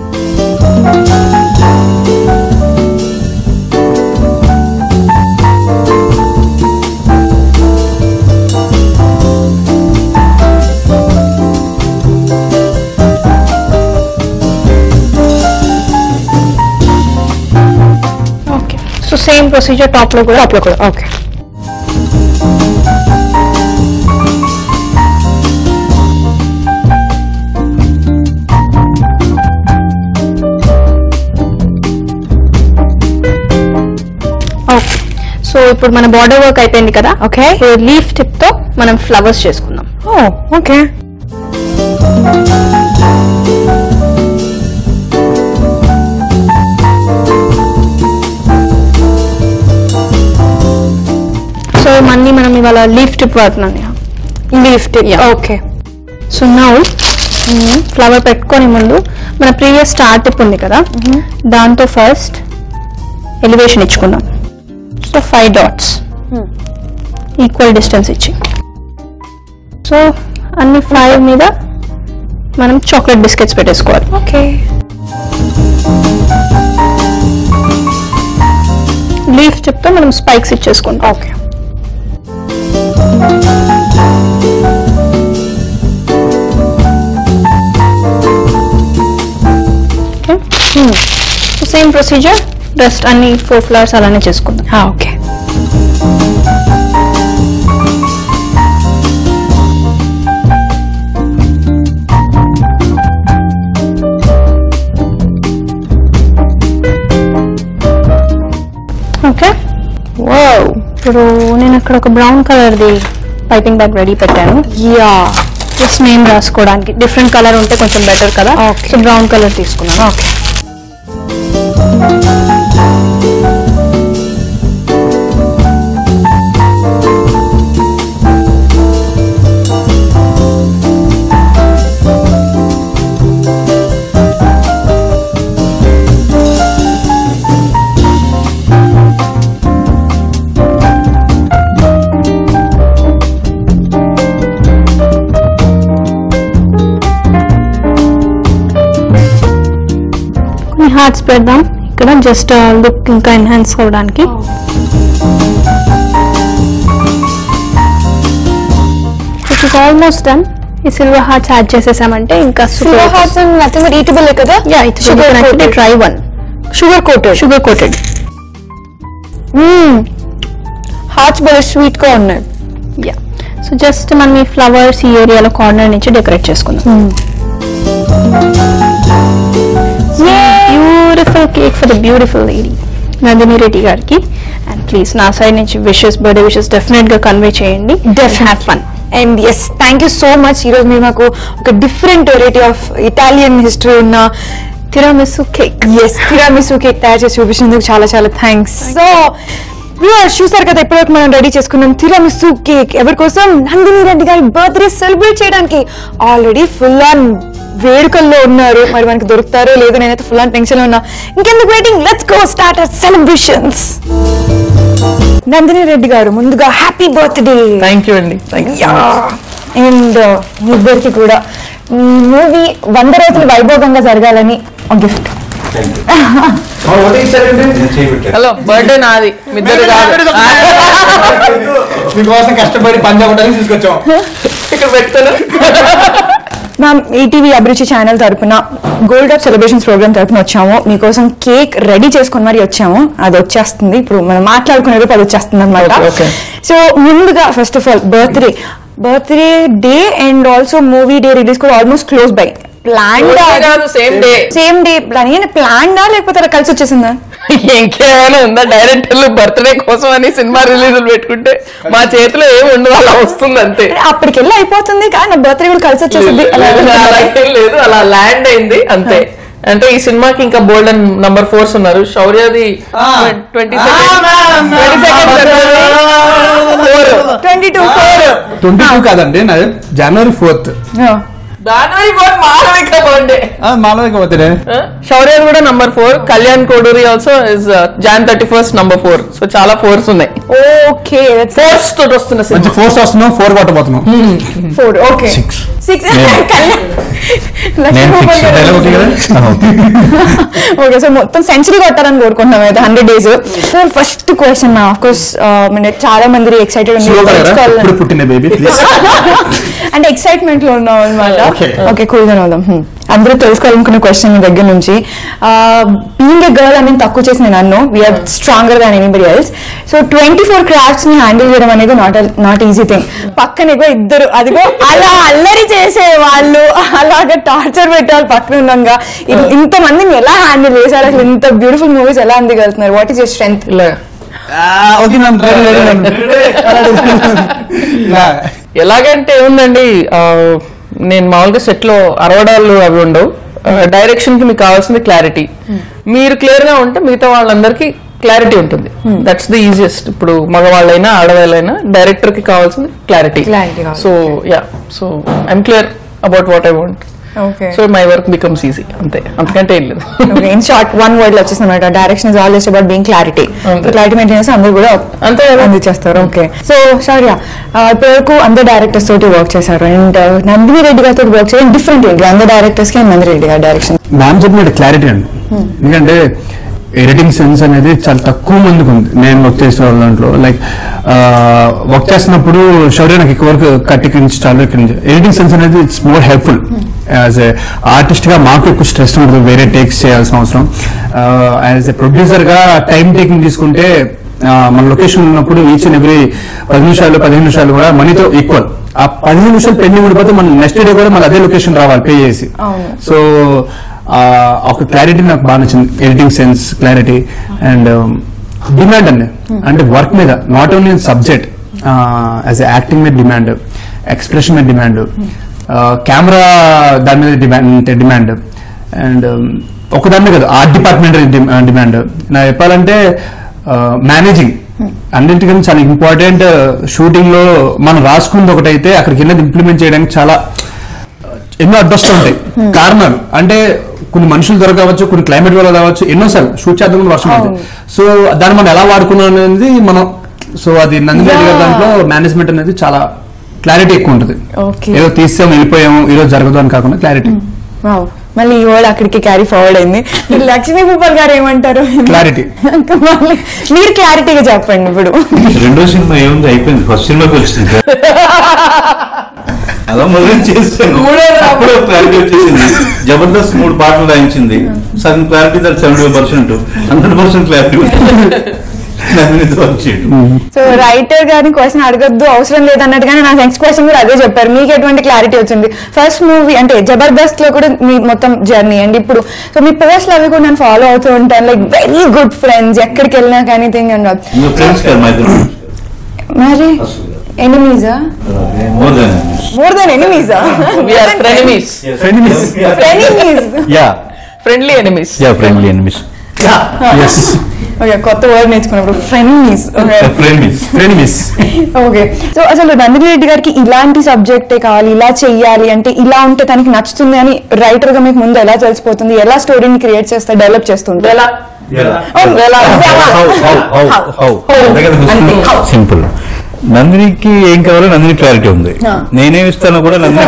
okay so same procedure top లో కూడా టాప్ లో కూడా ఓకే ఓకే సో ఇప్పుడు మన బార్డర్ వర్క్ అయిపోయింది కదా Okay. లీఫ్ టిప్ తో మనం ఫ్లవర్స్ చేసుకుందాం ఓ ఓకే సో మళ్ళీ మనం ఇవాళ లీఫ్ టిప్ వాడుతున్నాం lift Yeah. Okay so now flower పెట్టుకొని ముందు మన ప్రీవియస్ స్టార్ టిప్ ఉంది కదా దాంతో ఫస్ట్ ఎలివేషన్ ఇచ్చుకుందాం so five dots equal distance ఇచ్చి సో అన్ని ఫైవ్ మీద మనం చాక్లెట్ బిస్కెట్స్ పెట్టేసుకోవాలి ఓకే లీఫ్ టిప్ తో మనం స్పైక్స్ ఇచ్చేసుకుంటాం okay okay same procedure just అన్ని ఫోర్ ఫ్లవర్స్ అలానే చేసుకుందాం ఓకే ఓకే ఇప్పుడు నేను అక్కడ ఒక బ్రౌన్ కలర్ది పైపింగ్ బ్యాగ్ రెడీ పెట్టాను యా జస్ట్ నేమ్ రాసుకోవడానికి డిఫరెంట్ కలర్ ఉంటే కొంచెం బెటర్ కదా Okay. సో బ్రౌన్ కలర్ తీసుకున్నాను ఓకే కొన్ని హార్ట్స్ పెడదాం ఇక్కడ జస్ట్ లుక్ ఇంకా ఎన్హాన్స్ అవ్వడానికి ఇట్ ఇస్ ఆల్మోస్ట్ డన్ ఈ సిల్వర్ హార్ట్స్ యాడ్ చేసేసామంటే ఇంకా silver hearts and nothing but eatable కదా yeah it sugar coated try one sugar coated sugar coated hearts భలే స్వీట్ గా ఉన్నాయి యా సో జస్ట్ మనం ఈ ఫ్లవర్స్ ఈ ఏరియాలో కార్నర్ నుంచి డెకరేట్ చేసుకుందాం beautiful cake for the beautiful lady Nandini Reddy గారికి అండ్ ప్లీజ్ నా సైడ్ నుంచి విషెస్ బర్త్డే విషెస్ డెఫినెట్ గా కన్వే చేయండి have fun and yes thank you so much ఈరోజు మీరు మాకు ఒక different variety of Italian history ఉన్న tiramisu cake yes tiramisu cake తయారు చేసి చూపించినందుకు చాలా చాలా థ్యాంక్స్ సో వ్యూవర్స్ చూసారు కదా ఇప్పటివరకు మనం రెడీ చేసుకున్నాం తిరామిసు కేక్ ఎవరి కోసం నందిని రెడ్డి గారి బర్త్డే సెలబ్రేట్ చేయడానికి ఆల్రెడీ ఫుల్ ఆన్ వేడుకల్లో ఉన్నారు మరి మనకి దొరుకుతారో లేదో నేనైతే ఫుల్ ఆన్ టెన్షన్ లో ఉన్నా ఇంకెందుకు waiting let's go start celebrations Nandini Reddy గారు ముందుగా హ్యాపీ బర్త్డే థ్యాంక్ యూ అండి థ్యాంక్ యూ అండ్ మీ ఇద్దరికి కూడా మూవీ వంద రోజులు వైభోగంగా జరగాలని గిఫ్ట్ హలో బర్త్డే నాది మిద్దరు కాదు మీకోసం కష్టపడి పని చేయడానికి తీసుకొచ్చాం ఇక్కడ పెడతాను మ్యామ్ ఈటీవీ అభిరుచి ఛానల్ తరపున గోల్డ్ అప్ సెలబ్రేషన్స్ ప్రోగ్రామ్ తరపున వచ్చాము మీకోసం కేక్ రెడీ చేసుకొని మరి వచ్చాము అది వచ్చేస్తుంది ఇప్పుడు మనం మాట్లాడుకునేది అది వచ్చేస్తుంది అనమాట Okay, okay. సో ముందుగా first of all birthday birthday day and also movie day release కూడా ఆల్మోస్ట్ క్లోజ్ బై ప్లాన్ కాదు same day same day plan ప్లాన్డా లేకపోతే అలా కలిసి వచ్చేసిందా ఇంకేమైనా ఉందా డైరెక్టర్లు బర్త్డే కోసం అని సినిమా రిలీజులు పెట్టుకుంటే మా చేతిలో ఏమి ఉండదు అలా వస్తుంది అంతే అప్పటికెళ్ళి అయిపోతుంది కానీ నా బర్త్డే కూడా కలిసి వచ్చేసింది అలా అలాగే లేదు అలా ల్యాండ్ అయింది అంతే అంటే ఈ సినిమాకి ఇంకా బోల్డ్ అండ్ నంబర్ ఫోర్స్ ఉన్నారు శౌర్యది twenty second twenty two four twenty two కాదండి నాది జనవరి ఫోర్త్ దాని four Malavika birthday Malavika birthday Shaurya కూడా number four Kalyan Koduri also is Jan thirty first number four so చాలా ఫోర్స్ ఉన్నాయి ఓకే ఫోర్స్ తోటి వస్తున్న మంచి సినిమా ఫోర్స్ వస్తున్నాం ఫోర్ కొట్టబోతున్నాం ఫోర్ ఓకే Six. సిక్స్ నేను ఫిక్స్ ఒకటి కదా ఓకే సో మొత్తం సెంచరీ కొట్టాలని కోరుకుంటున్నాం అయితే hundred days so first question of course చాలా మంది ఎక్సైటెడ్ స్లో కదా ఇప్పుడు పుట్టిన బేబీ ప్లీజ్ అంటే ఎక్సైట్మెంట్ లో ఉన్నాం అనమాట Okay. ఓకే కూల్ గా ఉన్నాం Hmm. అందరూ తెలుసుకోవాలనుకున్న క్వశ్చన్ మీ దగ్గర నుంచి బీయింగ్ ఎ గర్ల్ అనేది తక్కువ చేసిన నన్ను we're stronger than anybody else so twenty four crafts ని హ్యాండిల్ చేయడం అనేది నాట్ నాట్ ఈజీ థింగ్ పక్కన ఇగో ఇద్దరు అదిగో అలా అల్లరి చేసే వాళ్ళు అలాగా టార్చర్ పెట్టాలి పక్కన ఉన్నాగా ఇంత మందిని ఎలా హ్యాండిల్ చేశారు అసలు ఇంత బ్యూటిఫుల్ మూవీస్ ఎలా అందగలుగుతున్నారు వాట్ ఈస్ యువర్ స్ట్రెంత్ ఇలా okay ma'am ready ready ma'am ఇలా ఎలాగంటే ఏముందండి ఆ, నేను మామూలుగా సెట్ లో అరవడాలు అవి ఉండవు డైరెక్షన్ కి మీకు కావాల్సింది క్లారిటీ మీరు క్లియర్ గా ఉంటే మిగతా వాళ్ళందరికీ క్లారిటీ ఉంటుంది దట్స్ ది ఈజియెస్ట్ ఇప్పుడు మగవాళ్ళైనా ఆడవాళ్ళైనా డైరెక్టర్ కి కావాల్సింది క్లారిటీ Clarity కావాలి. So yeah so I'm clear about what I want okay so my work becomes easy అంతే అంతకంటే ఏం లేదు ఇన్ షార్ట్ వన్ వర్డ్ లో వచ్చేసి అనమాట direction is all just about being clarity అంతే. క్లారిటీ మెయింటైన్ చేసి అందరూ కూడా అంతే కదా. అందించేస్తారు ఓకే సో శౌర్య ఇప్పటివరకు అందరు డైరెక్టర్స్ తోటి వర్క్ చేశారు అండ్ నందిని రెడ్డి గారితో వర్క్ చేయడం డిఫరెంట్ ఏంటి అందరు డైరెక్టర్స్ కి నందిని రెడ్డి గారి డైరెక్షన్ మ్యామ్ చెప్పినట్టు క్లారిటీ అండి ఎందుకంటే ఎడిటింగ్ సెన్స్ అనేది చాలా తక్కువ మందికి ఉంది నేను వర్క్ చేసే వాళ్ళ దాంట్లో లైక్ వర్క్ చేస్తున్నప్పుడు శౌర్య నాకు ఎక్కువ వరకు కట్టికి నుంచి చాలా ఇక్కడ నుంచి ఎడిటింగ్ సెన్స్ అనేది it's more helpful as a artist గా మాకు ఎక్కువ స్ట్రెస్ ఉంటుంది వేరే టేక్స్ చేయాల్సిన అవసరం యాజ్ ఏ ప్రొడ్యూసర్ గా టైం టేకింగ్ తీసుకుంటే ఆ, మన లొకేషన్ ఉన్నప్పుడు ఈచ్ అండ్ ఎవ్రీ పది నిమిషాలు పదిహేను నిమిషాలు కూడా మనీతో ఈక్వల్ ఆ పదిహేను నిమిషాలు పెండింగ్ ఉండిపోతే మన నెక్స్ట్ డే కూడా మన అదే లొకేషన్ రావాలి పే చేసి సో ఆ, ఒక క్లారిటీ నాకు బాగా నచ్చింది editing sense clarity and demand అండి అంటే వర్క్ మీద not only subject as acting మీద డిమాండ్ ఎక్స్ప్రెషన్ మీద డిమాండ్ కెమెరా దాని మీద డిమాండ్ డిమాండ్ అండ్ ఒక దాని మీద కాదు ఆర్ట్ డిపార్ట్మెంట్ డిమాండ్ నా చెప్పాలంటే మేనేజింగ్ అన్నింటికన్నా చాలా ఇంపార్టెంట్ షూటింగ్ లో మనం రాసుకుంది ఒకటైతే అక్కడికి వెళ్ళి ఇంప్లిమెంట్ చేయడానికి చాలా ఎన్నో అడ్డొస్తూ ఉంటాయి కారణాలు అంటే కొన్ని మనుషులు దొరకవచ్చు కొన్ని క్లైమేట్ వల్ల కావచ్చు ఎన్నోసార్లు షూట్ చేద్దాం ముందు వర్షం అవుతుంది సో దాన్ని మనం ఎలా వాడుకున్నాం అనేది మనం సో అది నందిని రెడ్డి గారి దాంట్లో మేనేజ్మెంట్ అనేది చాలా క్లారిటీ ఎక్కువ ఉంటుంది Okay. ఏదో తీసాం వెళ్ళిపోయాము ఈ రోజు జరగదు అని కాకుండా క్లారిటీ వావ్ మళ్ళీ ఈ వర్డ్ అక్కడికి క్యారీ ఫార్వర్డ్ అయింది లక్ష్మీ భూపాల్ గారు ఏమంటారు Clarity. మళ్ళీ మీరు క్లారిటీగా చెప్పండి ఇప్పుడు రెండో సినిమా ఏముంది అయిపోయింది ఫస్ట్ సినిమాకి వచ్చింది అలా మొదలు చేస్తాను అప్పుడు క్లారిటీ వచ్చేసింది జబర్దస్త్ మూడు పాటలు రాయించింది సగం క్లారిటీ దాని seventy percent hundred percent clarity వచ్చేది సో రైటర్ గారిని క్వశ్చన్ అడగద్దు అవసరం లేదన్నట్టుగానే నా నెక్స్ట్ క్వశ్చన్ కూడా అదే చెప్పారు మీకు ఎటువంటి క్లారిటీ వచ్చింది ఫస్ట్ మూవీ అంటే జబర్దస్త్ లో కూడా మీ మొత్తం జర్నీ అండి ఇప్పుడు సో మీ పోస్ట్లు అవి కూడా నేను ఫాలో అవుతూ ఉంటాను లైక్ వెరీ గుడ్ ఫ్రెండ్స్ ఎక్కడికి వెళ్ళినా కానీ థింగ్ అండ్ ఇంకా ఫ్రెండ్స్ కాదు మా ఇద్దరు మరి ఎనిమీజా మోర్ దాన్ మోర్ దెన్ ఎనిమీజా we're frenemies enemies yeah friendly enemies yeah friendly enemies yes okay కొత్త వర్డ్ నేర్చుకున్నప్పుడు friendlies okay friendlies friend miss okay so అసలు నందిని రెడ్డి గారికి ఇలాంటి సబ్జెక్టే కావాలి ఇలా చెయ్యాలి అంటే ఇలా ఉంటే తనకి నచ్చుతుంది అని రైటర్ గా మీకు ముందు ఎలా తెలిసిపోతుంది ఎలా స్టోరీని క్రియేట్ చేస్తా డెవలప్ చేస్తుంటే ఎలా సింపుల్ నందినికి ఏం కావాలో నందిని క్లారిటీ ఉంది నేనేం ఇస్తానో కూడా నందిని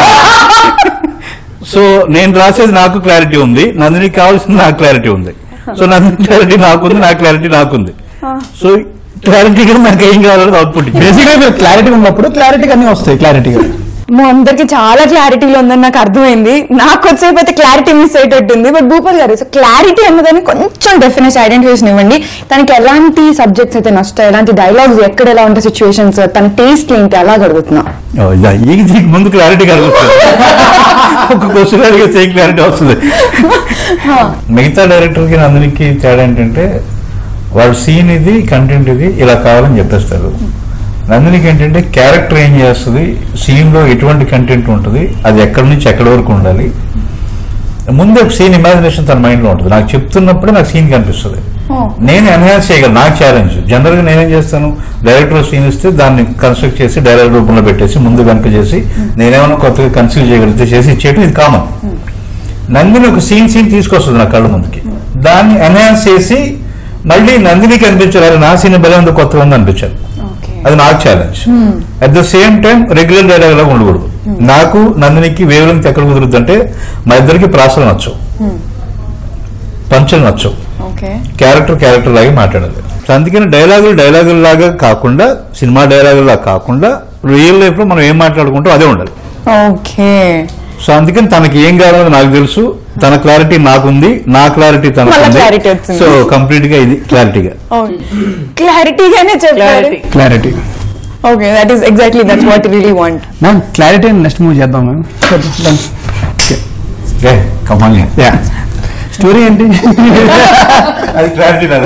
సో నేను రాసేది నాకు క్లారిటీ ఉంది నందినికి కావాల్సింది నాకు క్లారిటీ ఉంది సో నందిని క్లారిటీ నాకుంది నా క్లారిటీ నాకుంది సో క్లారిటీ కూడా నాకు ఏం కావాలో అవుట్పుట్ బేసిక్ గా మీరు క్లారిటీ ఉన్నప్పుడు క్లారిటీగా అన్ని వస్తాయి క్లారిటీగా మా అందరికి చాలా క్లారిటీలో ఉందని నాకు అర్థమైంది నాకు వచ్చేపు అయితే క్లారిటీ మిస్ అయ్యేటట్టుంది బట్ భూపాల్ గారు సో క్లారిటీ అన్నదాన్ని కొంచెం డెఫినేషన్ ఐడెంటిఫికేషన్ ఇవ్వండి తనకి ఎలాంటి సబ్జెక్ట్స్ అయితే నచ్చుతాయి ఎలాంటి డైలాగ్స్ ఎక్కడ ఎలా ఉంటాయి సిచ్యువేషన్స్ తన టేస్ట్ ఏంటి అలా అడుగుతున్నా ఈ దీనికి ముందు క్లారిటీ కలుగుతుంది ఒక క్వశ్చన్ అడిగితే క్లారిటీ వస్తుంది మిగతా డైరెక్టర్ కి నందినికి తేడా ఏంటంటే వాడు సీన్ ఇది కంటెంట్ ఇది ఇలా కావాలని చెప్పేస్తారు నందినికి ఏంటంటే క్యారెక్టర్ ఏం చేస్తుంది సీన్ లో ఎటువంటి కంటెంట్ ఉంటుంది అది ఎక్కడి నుంచి ఎక్కడి వరకు ఉండాలి ముందే ఒక సీన్ ఇమాజినేషన్ తన మైండ్ లో ఉంటుంది నాకు చెప్తున్నప్పుడే నాకు సీన్ కనిపిస్తుంది నేను ఎన్హాన్స్ చేయగలను నాకు ఛాలెంజ్ జనరల్ గా నేనేం చేస్తాను డైరెక్టర్ సీన్ ఇస్తే దాన్ని కన్స్ట్రక్ట్ చేసి డైరెక్ట్ రూపంలో పెట్టేసి ముందు కనుక చేసి నేనేమైనా కొత్తగా కన్సిల్ చేయగలిగితే చేసి ఇచ్చేయటం ఇది కామన్ నందిని ఒక సీన్ సీన్ తీసుకొస్తుంది నా కళ్ళ ముందుకి దాన్ని ఎన్హాన్స్ చేసి మళ్ళీ నందినికి అనిపించాలి "అరే, నా సీన్ బలం ఉంది కొత్తగా ఉంది అనిపించాలి అది నాకు challenge at the same time regular dialogue లాగా ఉండకూడదు నాకు నందినికి వేవ్ లెంగ్త్ ఎక్కడ కుదురుద్ది అంటే మా ఇద్దరికి ప్రాసలు నచ్చవు పంచులు నచ్చవు ఓకే క్యారెక్టర్ క్యారెక్టర్ లాగే మాట్లాడాలి సో అందుకని డైలాగులు డైలాగుల లాగా కాకుండా సినిమా డైలాగుల లాగా కాకుండా రియల్ లైఫ్ లో మనం ఏం మాట్లాడుకుంటాం అదే ఉండాలి ఓకే సో అందుకని తనకి ఏం కావాలో నాకు తెలుసు తన క్లారిటీ నాకుంది నా క్లారిటీ మళ్ళా తనకు clarity వచ్చింది. సో కంప్లీట్ గా ఇది క్లారిటీగా క్లారిటీగానే చెప్పారు clarity clarity okay that is exactly that's what really want ma'am clarity next move చేద్దాం ma'am okay come on yeah story ఏంటి అది క్లారిటీ రాదు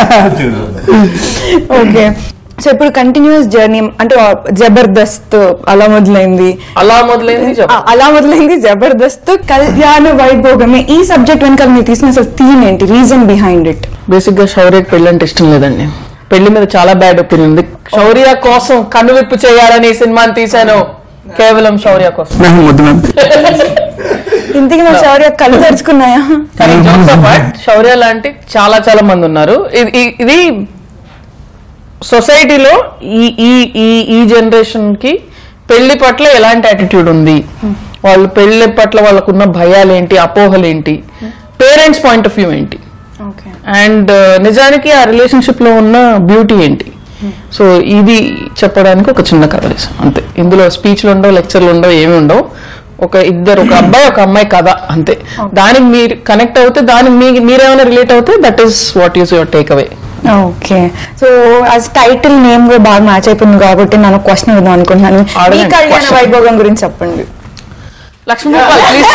ఓకే సో ఇప్పుడు కంటిన్యూస్ జర్నీ అంటే జబర్దస్త్ అలా మొదలైంది అలా మొదలైంది ఆ, చెప్పు. అలా మొదలైంది జబర్దస్త్ కళ్యాణ వైభోగమే ఈ సబ్జెక్ట్ వెనకాల మీరు తీసిన అసలు థీమ్ ఏంటి రీజన్ బిహైండ్ ఇట్ బేసిక్ గా శౌర్యకి పెళ్లి అంటే ఇష్టం లేదండి పెళ్లి మీద చాలా బ్యాడ్ ఒపీనియన్ ఉంది శౌర్య కోసం కనువిప్పు చేయాలని ఈ సినిమాని తీశాను కేవలం శౌర్య కోసం నాకు వద్దు ఇంతకీ మా శౌర్య కళ్ళు తెరుచుకున్నాయా కానీ jokes apart, శౌర్య లాంటి చాలా చాలా మంది ఉన్నారు ఇది- ఇది- ఇది సొసైటీలో ఈ ఈ ఈ ఈ జనరేషన్ కి పెళ్లి పట్ల ఎలాంటి యాటిట్యూడ్ ఉంది వాళ్ళు పెళ్లి పట్ల వాళ్ళకున్న భయాలు ఏంటి అపోహలు ఏంటి పేరెంట్స్ పాయింట్ ఆఫ్ వ్యూ ఏంటి ఓకే అండ్ నిజానికి ఆ రిలేషన్షిప్ లో ఉన్న బ్యూటీ ఏంటి సో ఇది చెప్పడానికి ఒక చిన్న కథ వేసాం అంతే ఇందులో స్పీచ్లు ఉండవు లెక్చర్లు ఉండవు ఏమి ఉండవు ఒక ఇద్దరు ఒక అబ్బాయి ఒక అమ్మాయి కథ అంతే దానికి మీరు కనెక్ట్ అవుతే దానికి మీ మీరేమైనా రిలేట్ అవుతే that is what is your take away okay so as title name కూడా బాగా మ్యాచ్ అయిపోయింది కాబట్టి నేను క్వశ్చన్ ఇద్దాం అనుకుంటున్నాను ఈ అడగండి, కళ్యాణ question. వైభోగం గురించి చెప్పండి లక్ష్మీ ప్లీజ్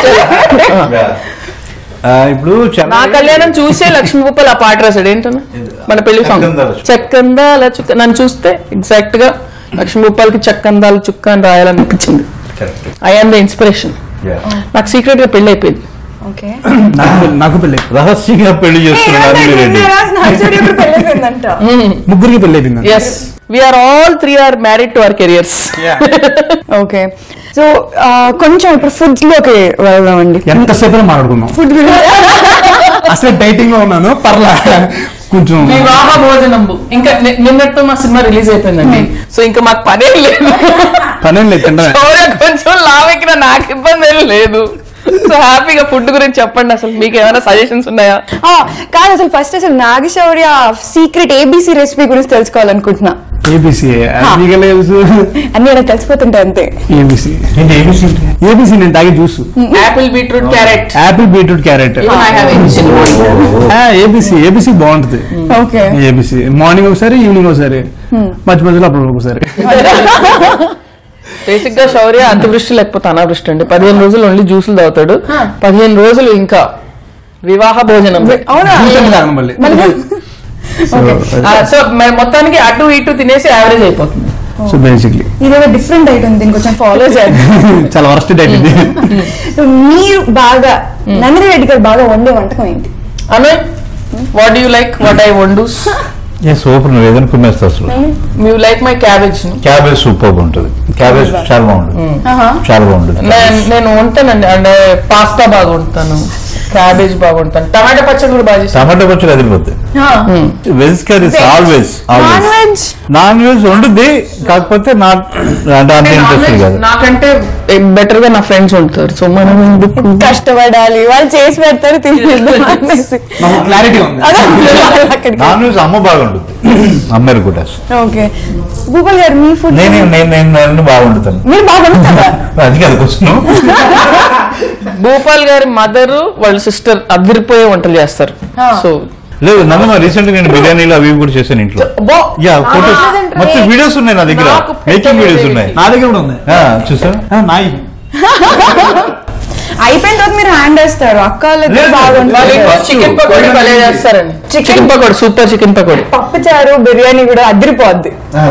ఇప్పుడు చాలా- నా కళ్యాణం చూసే లక్ష్మీ గోపాల్ ఆ పాట రాశాడు ఏంటన్నా మన పెళ్లి సాంగ్ చక్కందాల చుక్క. చక్కందాల చుక్క నన్ను చూస్తే ఎగ్జాక్ట్ గా లక్ష్మీ గోపాల్కి చక్కందాల చుక్క అని రాయాలనిపించింది Correct. I am the inspiration Yeah. నాకు సీక్రెట్ గా పెళ్లి అయిపోయింది ఓకే నాకు నాకు పెళ్ళి రహస్యంగా పెళ్లి చేస్తున్నాడు రెడ్డి పెళ్ళైపోయిందంట ముగ్గురికి పెళ్ళి అయిపోయింది yes we're all three are married to our careers okay so కొంచెం ఇప్పుడు ఫుడ్ లోకి వెళ్దామండి ఎంతసేపు మాట్లాడుకుందాం ఫుడ్ అసలు డైటింగ్ లో ఉన్నాను పర్లా కొంచెం వివాహ భోజనంబు ఇంకా ని- నిన్నట్టు మా సినిమా రిలీజ్ అయిపోయిందండి సో ఇంకా మాకు పనే లేదు పనేం లేదు తింటమే శౌర్య కొంచెం లావెక్కిన నాకు ఇబ్బంది ఏం లేదు సో హ్యాపీగా ఫుడ్ గురించి చెప్పండి అసలు మీకు ఏమైనా సజెషన్స్ ఉన్నాయా కాదు అసలు ఫస్ట్ అసలు నాగశౌర్య సీక్రెట్ ఏబీసీ రెసిపీ గురించి తెలుసుకోవాలనుకుంటున్నా ఏబిసి మీకు తెలుసు అన్ని ఇలా తెలిసిపోతుంటాయి అంతే ఏబిసి ఏంటి ఏబిసి ఏబిసి నేను తాగి juice apple beetroot carrot apple beetroot carrot ABC ABC బాగుంటది ఓకే ఏబిసి మార్నింగ్ ఒకసారి ఈవినింగ్ ఒకసారి మధ్య మధ్యలో అప్పుడు ఒకసారి బేసిక్ గా శౌర్య అతివృష్టి లేకపోతే అనావృష్టి అండి పదిహేను రోజులు ఓన్లీ జ్యూసులు తాగుతాడు పదిహేను రోజులు ఇంకా వివాహ భోజనం అవునా జ్యూస్ అంటే తాగను మళ్ళీ ఆ, సో మ- మొత్తానికి అటు ఇటు తినేసి యావరేజ్ అయిపోతుంది సో బేసిక్లీ ఇదేదో డిఫరెంట్ ఐటమ్ దీన్ని కొంచెం ఫాలో చేయాలి చాలా వరస్ట్ డైట్ ఇది సో మీరు బాగా నందిని రెడ్డి గారు బాగా వండే వంటకం ఏంటి అను what you like what I వండూస్ సూపర్ నువ్వు ఏదైనా కుమ్మేస్తా అసలు you like my cabbage cabbage super ఉంటుంది క్యాబేజ్ చాలా బాగుంటుంది చాలా బాగుంటుంది నేను వంటానండి అంటే పాస్తా బాగా వండుతాను క్యాబేజ్ బాగా వండుతాను టమాటా పచ్చడి కూడా బాగా చేస్తాను టమాటా పచ్చడి అదిరిపోద్ది veg curries always non always veg non veg వండుద్ది కాకపోతే నాట్ అంటే అంత ఇంట్రెస్ట్ కాదు నాకంటే బెటర్ గా నా ఫ్రెండ్స్ ఉంటారు సో మనం ఎందుకు కష్టపడాలి వాళ్ళు చేసి పెడతారు తినేద్దాం అనేసి నాకు క్లారిటీ ఉంది అక్కడికి నాన్ వెజ్ అమ్మ బాగుంటుంది అమ్మాయి కూడా ఓకే గూగుల్ గారు మీ ఫుడ్ నేను నేను నేను నేను బాగా వండుతాను మీరు బాగా వండుతారా అది కాదు క్వశ్చన్ భూపాల్ గారి మదర్ వాళ్ళ సిస్టర్ అదిరిపోయే వంటలు చేస్తారు సో లేదు నన్ను రీసెంట్ గా నేను బిర్యానీలు అవి ఇవి కూడా చేశాను ఇంట్లో యా ఫోటోస్ మొత్తం వీడియోస్ ఉన్నాయి నా దగ్గర నాకు మేకింగ్ వీడియోస్ ఉన్నాయి నా దగ్గర కూడా ఉంది ఆ, చూసా ఆ, నాయి అయిపోయిన తర్వాత మీరు హ్యాండ్ వేస్తారు అక్క వాళ్ళిద్దరు లేదు, బాగా వాళ్ళు వాళ్ళు ఇంకో వండుతారు. చికెన్ పకోడీ భలే చేస్తారండి Chicken- chicken pakodi super chicken pakodi పప్పు చారు బిర్యానీ కూడా అదిరిపోద్ది ఆ,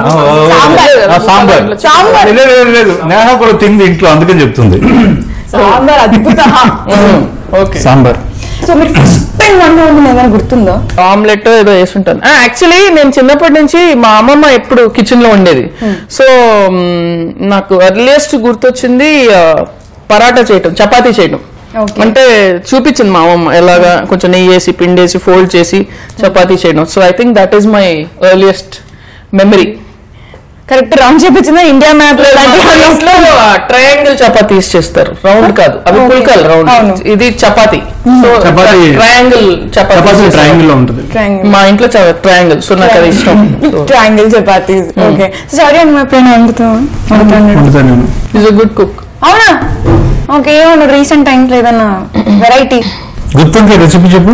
ఆ, సాంబార్ సాంబార్. లేదు లేదు లేదు నేహ కూడా తింది ఇంట్లో అందుకని చెప్తుంది సాంబార్ అద్భుత ఓకే సాంబార్ సో మీరు ఫస్ట్ టైం వంట వండిన ఏదైనా గుర్తుందో ఆమ్లెట్ ఏదో వేసుంటాను యాక్చువల్లీ నేను చిన్నప్పటి నుంచి మా అమ్మమ్మ ఎప్పుడు కిచెన్ లో ఉండేది సో మ్, నాకు అర్లియస్ట్ గుర్తొచ్చింది ఆ, పరాటా చేయటం చపాతీ చేయటం Okay. అంటే చూపించింది మా అమ్మమ్మ ఎలాగా కొంచెం నెయ్యి వేసి పిండేసి ఫోల్డ్ చేసి చపాతీ చేయడం so I think that is my earliest memory correct round చేపించిందా ఇండియా మ్యాప్ లో ట్రయాంగిల్ చపాతీస్ చేస్తారు రౌండ్ కాదు అవి Okay. పుల్కల్ రౌండ్ అవును. ఇది chapati so chapati. Triangle chapati chapati triangle లో ఉంటుంది మా ఇంట్లో ట్రయాంగిల్ సో నాకు అది ఇష్టం ట్రయాంగిల్ చపాతీ ఓకే సారీ అని మా ఎప్పుడైనా వండుతాం వండుతాను నేను ఈజ్ అ గుడ్ కుక్ అవునా ఓకే ఏమన్నా రీసెంట్ టైమ్స్ లో ఏదన్నా వెరైటీ గుర్తుంటే రెసిపీ చెప్పు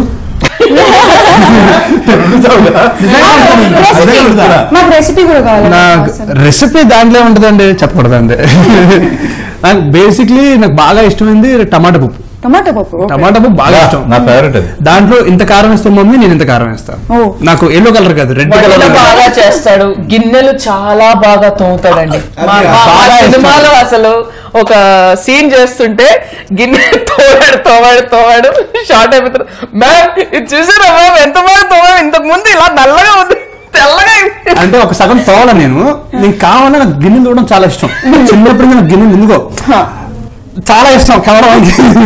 రెసిపీ మాకు రెసిపీ కూడా కావాలి నాకు రెసిపీ దాంట్లో ఉంటుందండి చెప్పకూడదండి నాకు బేసిక్లీ నాకు బాగా ఇష్టమైంది టమాటా పప్పు టమాటా పప్పు టమాటా పప్పు బాగా ఇష్టం నా ఫేవరెట్ అది దాంట్లో ఇంత కారం వేస్తే మమ్మీ నేను ఇంత కారం వేస్తాను ఓ. నాకు ఎల్లో కలర్ కాదు రెడ్ వంటలు కలర్ బాగా చేస్తాడు గిన్నెలు చాలా బాగా తోముతాడండి మా- అది మా- మా బాగా ఇష్టం. సినిమాలో అసలు ఒక సీన్ చేస్తుంటే గిన్నె తోవాడు తోవాడు తోవాడు షార్ట్ అయిపోతాడు మ్యామ్ ఇది చూసారా మ్యామ్ ఎంత బాగా తోవాడు ఇంతకు ముందు ఇలా నల్లగా ఉంది తెల్లగా అయింది." అంటే ఒక సగం తోవాల నేను నీకు కావాలా నాకు గిన్నె చూడడం చాలా ఇష్టం చిన్నప్పుడు నాకు గిన్నె ఎందుకో చాలా ఇష్టం కావడం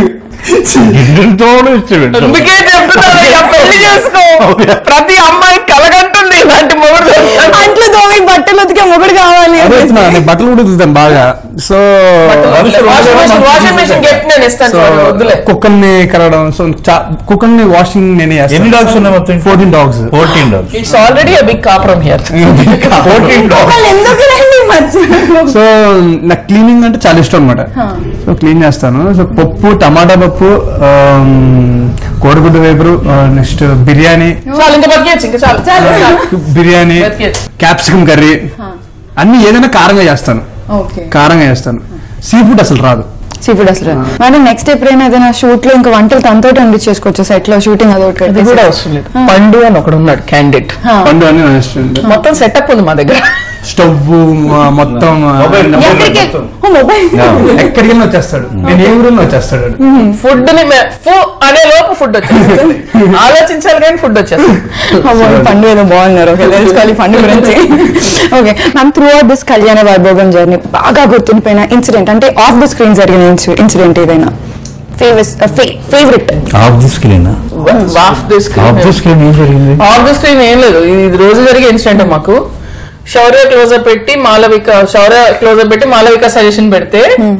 గిన్నెలతో ఇచ్చాడు అందుకే చెప్తున్నాను ఇక పెళ్లి చేసుకో ప్రతి అమ్మాయి కలగంటుంది ఇలాంటి మొగుడు దొరకాలి. అంట్లు తోమి బట్టలు ఉతికే మొగుడు కావాలి అదే చెప్తున్నా, నేను బట్టలు కూడా ఉతుకుతాను బాగా so washing machine washing machine gift నేను ఇస్తాను సో చూడు, వద్దులే కుక్కర్ ని కడగడం సో కుక్కర్ ని వాషింగ్ నేనే ఎన్ని డాగ్స్ ఉన్నాయి మొత్తం fourteen dogs fourteen dogs it's already a big కాపురం హియర్ ఫోర్టీన్ డాగ్స్ వాళ్ళు ఎందుకు రండి మధ్య సో నాకు క్లీనింగ్ అంటే చాలా ఇష్టం అనమాట సో క్లీన్ చేస్తాను సో పప్పు టమాటా పప్పు ఆమ్, కోడిగుడ్డు వేపురు నెక్స్ట్ బిర్యానీ చాలు ఇంకా బతికేయచ్చు ఇంకా చాలు చాలు చాలు. బిర్యానీ బతికేయచ్చు. క్యాప్సికమ్ కర్రీ అన్ని ఏదైనా కారంగా చేస్తాను ఓకే కారంగా చేస్తాను సీ ఫుడ్ అసలు రాదు సీ ఫుడ్ అసలు మరి నెక్స్ట్ ఎప్పుడైనా ఏదైనా షూట్ లో ఇంకా వంటలు తనతో వండించేసుకోవచ్చు సెట్ లో షూటింగ్ అదొకటి ఇది కూడా అవసరం లేదు పండు అని ఒకడు ఉన్నాడు క్యాండిడేట్ పండు అని నా ఇష్టం. మొత్తం సెటప్ ఉంది మా దగ్గర స్టవ్ ఆ, మొత్తం ఆ, మొబైల్ ఎక్కడికి ఓ, మొబైల్ ఎక్కడికి వెళ్ళినా వచ్చేస్తాడు నేను ఏ ఊరిలో వచ్చేస్తాడు వాడు. ఫుడ్ ని మే- ఫు అనే లోపు ఫుడ్ వచ్చేస్తుంది ఆలోచించాలి కానీ ఫుడ్ వచ్చేస్తుంది అమ్మో, ఈ పండు ఏదో బాగున్నారు ఓకే తెలుసుకోవాలి ఈ పండు గురించి okay ma'am throughout this Kalyana Vaibhogam journey బాగా గుర్తుండిపోయిన ఇన్సిడెంట్ అంటే ఆఫ్ ద స్క్రీన్ జరిగిన ఇన్సిడెంట్ ఏదైనా favourite favourite off the screen off the off the screen screen ఏం జరిగింది ఆఫ్ ది స్క్రీన్ ఏం లేదు ఇది రోజు జరిగే ఇన్సిడెంట్ మాకు శౌర్య క్లోజర్ పెట్టి మాలవిక శౌర్య క్లోజర్ పెట్టి మాలవిక సజెషన్ పెడితే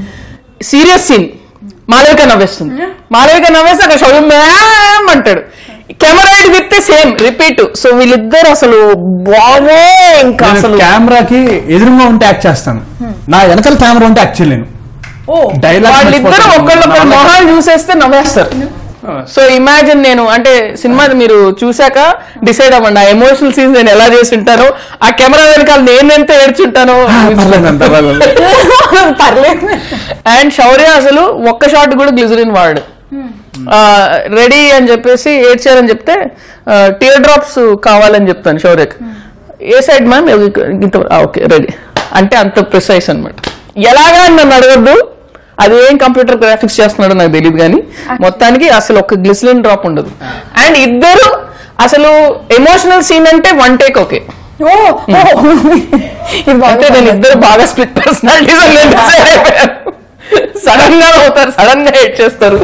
సీరియస్ సీన్ మాలవిక నవ్వేస్తుంది మాలవిక నవ్వేస్తే అక్కడ శౌర్య మ్యామ్ అంటాడు కెమెరా ఇటు తిప్పితే సేమ్ రిపీట్ సో వీళ్ళిద్దరు అసలు బాబో ఇంకా నేను అసలు కెమెరాకి ఎదురుగా ఉంటే యాక్ట్ చేస్తాను నా వెనకాల కెమెరా ఉంటే యాక్ట్ చేయలేను Dialogue వాళ్ళిద్దరు మర్చిపోతాను. ఒకళ్ళొకళ్ళు మొహాలు చూసేస్తే నవ్వేస్తారు సో ఇమాజిన్ నేను అంటే సినిమా మీరు చూశాక డిసైడ్ అవ్వండి ఆ ఎమోషనల్ సీన్స్ నేను ఎలా చేసి ఉంటానో ఆ కెమెరా వెనకాల నేను ఎంత ఏడ్చుంటానో పర్లేదంట, పర్లేదు. పర్లేదు అండ్ శౌర్య అసలు ఒక్క షాట్ కూడా గ్లిజరిన్ వాడు రెడీ అని చెప్పేసి ఏడ్చారని చెప్తే టీయర్ డ్రాప్స్ కావాలని చెప్తాను శౌర్యకి ఏ సైడ్ మ్యామ్ ఇంత ఓకే రెడీ అంటే అంత ప్రిసైజ్ అన్నమాట ఎలాగా అని నన్ను అడగద్దు అది ఏం కంప్యూటర్ గ్రాఫిక్స్ చేస్తున్నాడో నాకు తెలియదు కానీ మొత్తానికి అసలు ఒక గ్లిసలిన్ డ్రాప్ ఉండదు అండ్ ఇద్దరు అసలు ఎమోషనల్ సీన్ అంటే వన్ టేక్ ఓకే ఓ ఓ. ఇది అంటే బాగా నేను ఇద్దరు బాగా స్ప్లిట్ పర్సనాలిటీస్ సడన్ గా అవుతారు సడన్ గా హిట్ చేస్తారు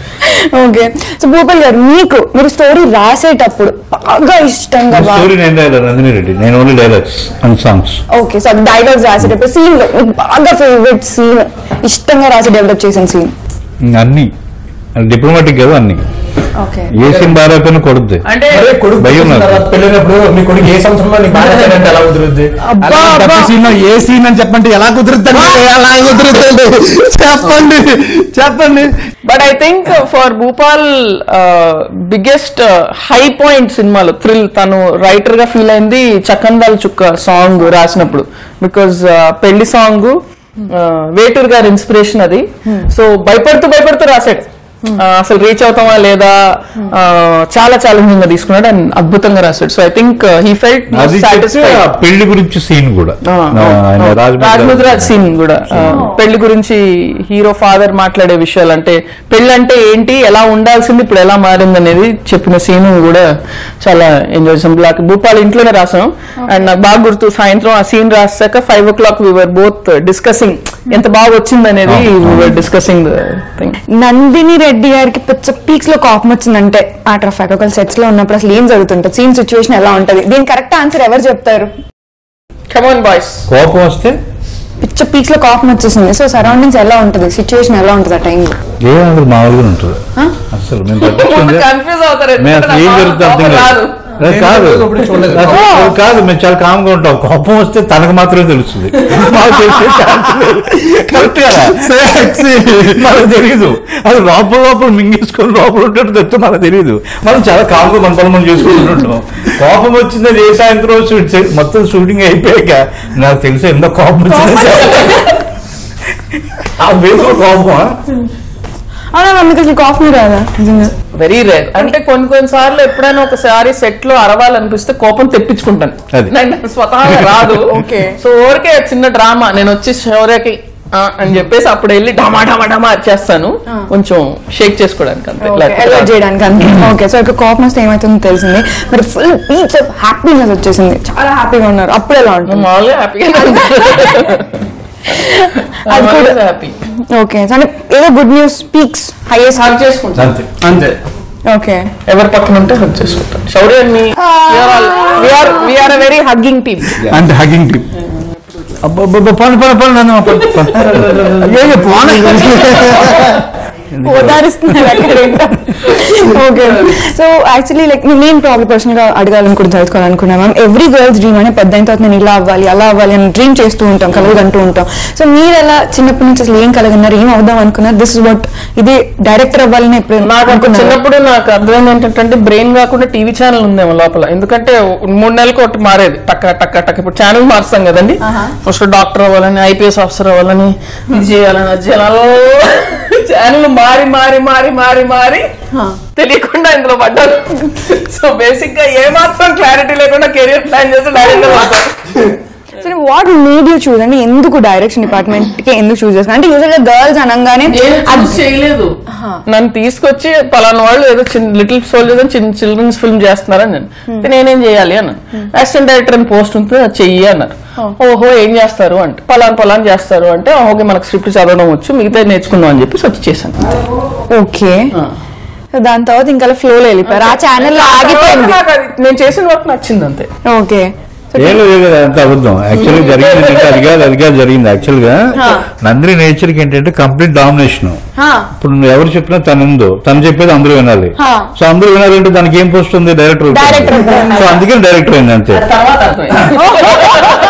ఓకే సో భూపాల్ గారు మీకు మీరు స్టోరీ రాసేటప్పుడు బాగా ఇష్టంగా బాగా స్టోరీ నేను రాయలేదు నందిని రెడ్డి నేను only dialogues and songs okay so dialogues రాసేటప్పుడు సీన్ లో మీకు బాగా ఫేవరెట్ సీన్ ఇష్టంగా రాసి డెవలప్ చేసిన సీన్ అన్ని డిప్లొమాటిక్ కదా అన్ని ఓకే ఏ సీన్ బాగాలేకపోయినా కొడుద్ది అంటే అరే కొడుకు భయం పుట్టిన నాకు. తర్వాత పెళ్ళినప్పుడు మీ కొడుకు ఏ సంవత్సరంలో నీకు బాగా నచ్చాడంటే ఎలా కుదురుద్ది అబ్బా, అలా అబ్బా. డబ్బు సీన్ లో ఏ సీన్ అని చెప్పంటే ఎలా కుదురుతుంది ఎలా కుదురుతుంది చెప్పండి చెప్పండి but I think for Bhupal biggest high point సినిమాలో థ్రిల్ తను రైటర్ గా ఫీల్ అయింది చకందాల్ చుక్క సాంగ్ రాసినప్పుడు బికాజ్ పెళ్లి సాంగ్ వేటూర్ గారి ఇన్స్పిరేషన్ అది సో భయపడుతూ భయపడుతూ రాశాడు ఆ, అసలు రీచ్ అవుతామా లేదా ఆ, చాలా ఛాలెంజింగ్ గా తీసుకున్నాడు అండ్ అద్భుతంగా రాశాడు so I think he felt అది చెప్తే ఆ సాటిస్ఫైడ్ పెళ్లి గురించి సీన్ కూడా ఆ, ఆ, ఆయన ఆ, రాజమండ్రి రాజముద్రాజ్ సీన్ కూడా ఆ, పెళ్లి గురించి హీరో ఫాదర్ మాట్లాడే విషయాలు అంటే పెళ్లి అంటే ఏంటి ఎలా ఉండాల్సింది ఇప్పుడు ఎలా మారింది అనేది చెప్పిన సీన్ కూడా చాలా ఎంజాయ్ చేసాం బ్లాక్ భూపాల్ ఇంట్లోనే రాసాం అండ్ నాకు బాగా గుర్తు సాయంత్రం ఆ సీన్ రాసాక five o'clock we're both discussing ఎంత బాగా వచ్చింది అనేది we're discussing thing Nandini Reddy గారికి పిచ్చ పీక్స్ లో కోపం వచ్చిందంటే మ్యాటర్ ఆఫ్ ఫ్యాక్ట్ ఒకవేళ సెట్స్ లో ఉన్నప్పుడు అసలు ఏం జరుగుతుంటుంది సీన్ సిచ్యువేషన్ ఎలా ఉంటది దీని కరెక్ట్ ఆన్సర్ ఎవరు చెప్తారు కమాన్ బాయ్స్ కోపం వస్తే పిచ్చ పీక్స్ లో కోపం వచ్చేసింది సో సరౌండింగ్స్ ఎలా ఉంటది సిచ్యువేషన్ ఎలా ఉంటది ఆ టైం ఏ అందరు మామూలుగా ఉంటుంది అసలు మేము పట్టించుకుంది కన్ఫ్యూజ్ అవుతారు మేము అసలు ఏం జరుగుతుంది అర్థం కాదు అది కాదు ఎప్పుడు చూడలేదు. అసలు అది కాదు మేము చాలా కామ్ గా ఉంటాం కోపం వస్తే తనకు మాత్రమే తెలుస్తుంది మాకు తెలిసే ఛాన్స్ లేదు. కరెక్ట్ కదా మనకు తెలియదు అది లోపల లోపల మింగేసుకొని లోపల ఉంటే తెస్తే మనకు తెలియదు మనం చాలా కామ్ గా మన పనులు మనం చేసుకుంటుంటాం కోపం వచ్చింది ఏ సాయంత్రం వచ్చి మొత్తం షూటింగ్ అయిపోయాక నాకు తెలిసి ఎంత కోపం వచ్చింది ఆ బేస్ కోపమా అవునా మీకు అసలు కాఫీ రాదా నిజంగా వెరీ రేర్ అంటే కొన్ని కొన్ని సార్లు ఎప్పుడైనా ఒకసారి సెట్ లో అరవాలనిపిస్తే కోపం తెప్పించుకుంటాను అది. నాకు స్వతహాగా రాదు Okay. సో ఊరికే చిన్న డ్రామా నేను వచ్చి శౌర్యకి ఆ అని చెప్పేసి అప్పుడు వెళ్ళి డమా డమా డమా చేస్తాను కొంచెం షేక్ చేసుకోవడానికి అంతే అలర్ట్ లేకపోతే చేయడానికి అంతే ఓకే సో ఇక్కడ కోపం వస్తే ఏమవుతుందో తెలిసింది మరి ఫుల్ పీచ్ ఆఫ్ హ్యాపీనెస్ వచ్చేసింది చాలా హ్యాపీగా ఉన్నారు అప్పుడు ఎలా ఉంటుంది మామూలుగా హ్యాపీగా అది కూడా- హ్యాపీ ఓకే అంటే ఏదో good news speaks highest hug చేసుకుంటాను అంతే అంతే ఓకే ఎవరి పక్కన ఉంటే హక్ చేసుకుంటాను Shaurya we're very hugging team అంతే హగింగ్ టిప్ అబ్బబ్బబ్బ, పని పని పని నన్ను పని, పని. అయ్యయ్యో, పోనీ. ఓదారిస్తున్నారు ఓకే సో యాక్చువల్లీ లైక్ నేను ప్రాబ్లం పర్సనల్ గా అడగాలనుకుంటూ తెలుసుకోవాలనుకున్నా మ్యామ్ ఎవ్రీ గర్ల్స్ డ్రీమ్ అనే పెద్ద అయిన తర్వాత నేను ఇలా అవ్వాలి అలా అవ్వాలి అని డ్రీమ్ చేస్తూ ఉంటాం కలలు అంటూ ఉంటాం సో మీరు ఎలా చిన్నప్పటి నుంచి అసలు ఏం కలగన్నారు ఏం అవుదాం అనుకున్నారు దిస్ ఇస్ వాట్ ఇది డైరెక్టర్ అవ్వాలని ఎప్పుడు నాకు అప్పుడు అనుకున్నారా? చిన్నప్పుడు నాకు అర్థమైంది ఏంటంటే బ్రెయిన్ కాకుండా టీవీ ఛానల్ ఉందేమో లోపల ఎందుకంటే మూడు నెలలకు ఒకటి మారేది టక్క టక్క టక్క ఇప్పుడు ఛానల్ మారుస్తాం కదండి ఫస్ట్ డాక్టర్ అవ్వాలని ఐపీఎస్ ఆఫీసర్ అవ్వాలని ఇది చేయాలని అది చేయాలని ఛానల్ మారి మారి మారి మారి మారి తెలియకుండా ఇందులో పడ్డాను సో బేసిక్ గా ఏ మాత్రం క్లారిటీ లేకుండా కెరియర్ ప్లాన్ చేస్తే డైరెక్టర్ అవుతాను so what made you choose అంటే ఎందుకు డైరెక్షన్ డిపార్ట్మెంట్ కి ఎందుకు చూస్ చేస్తారు అంటే యూజువల్ గా గర్ల్స్ అనగానే నేను choose చేయలేదు నన్ను తీసుకొచ్చి పలానా వాళ్ళు ఏదో చిన్న లిటిల్ సోల్జర్స్ అని చిన్న చిల్డ్రన్స్ ఫిల్మ్ చేస్తున్నారని నేను అయితే నేనేం చేయాలి అన్నాను అసిస్టెంట్ డైరెక్టర్ అని పోస్ట్ ఉంటుంది అది చెయ్యి అన్నారు ఓహో ఏం చేస్తారు అంటే పలాన్ పలాన్ చేస్తారు అంటే ఓకే మనకు స్క్రిప్ట్ చదవడం వచ్చు మిగతా నేర్చుకుందాం అని చెప్పి వచ్చి చేశాను ఓకే సో దాని తర్వాత ఇంకా ఫ్లోలో వెళ్ళిపోయారు ఆ ఛానల్ ఆగిపోయింది నాకు అది నేను చేసిన వర్క్ నచ్చింది అంతే ఓకే ఏం లేదు కదా అంత అబద్ధం యాక్చువల్గా జరిగింది ఏంటంటే అది కాదు అది కాదు జరిగింది యాక్చువల్ గా నందిని నేచర్ కి ఏంటంటే కంప్లీట్ డామినేషన్ ఇప్పుడు నువ్వు ఎవరు చెప్పినా తను ఉందో తను చెప్పేది అందరూ వినాలి సో అందరూ వినాలంటే దానికి ఏం పోస్ట్ ఉంది డైరెక్టర్ Director. సో అందుకని డైరెక్టర్ అయింది అంతే తర్వాత అర్థమైంది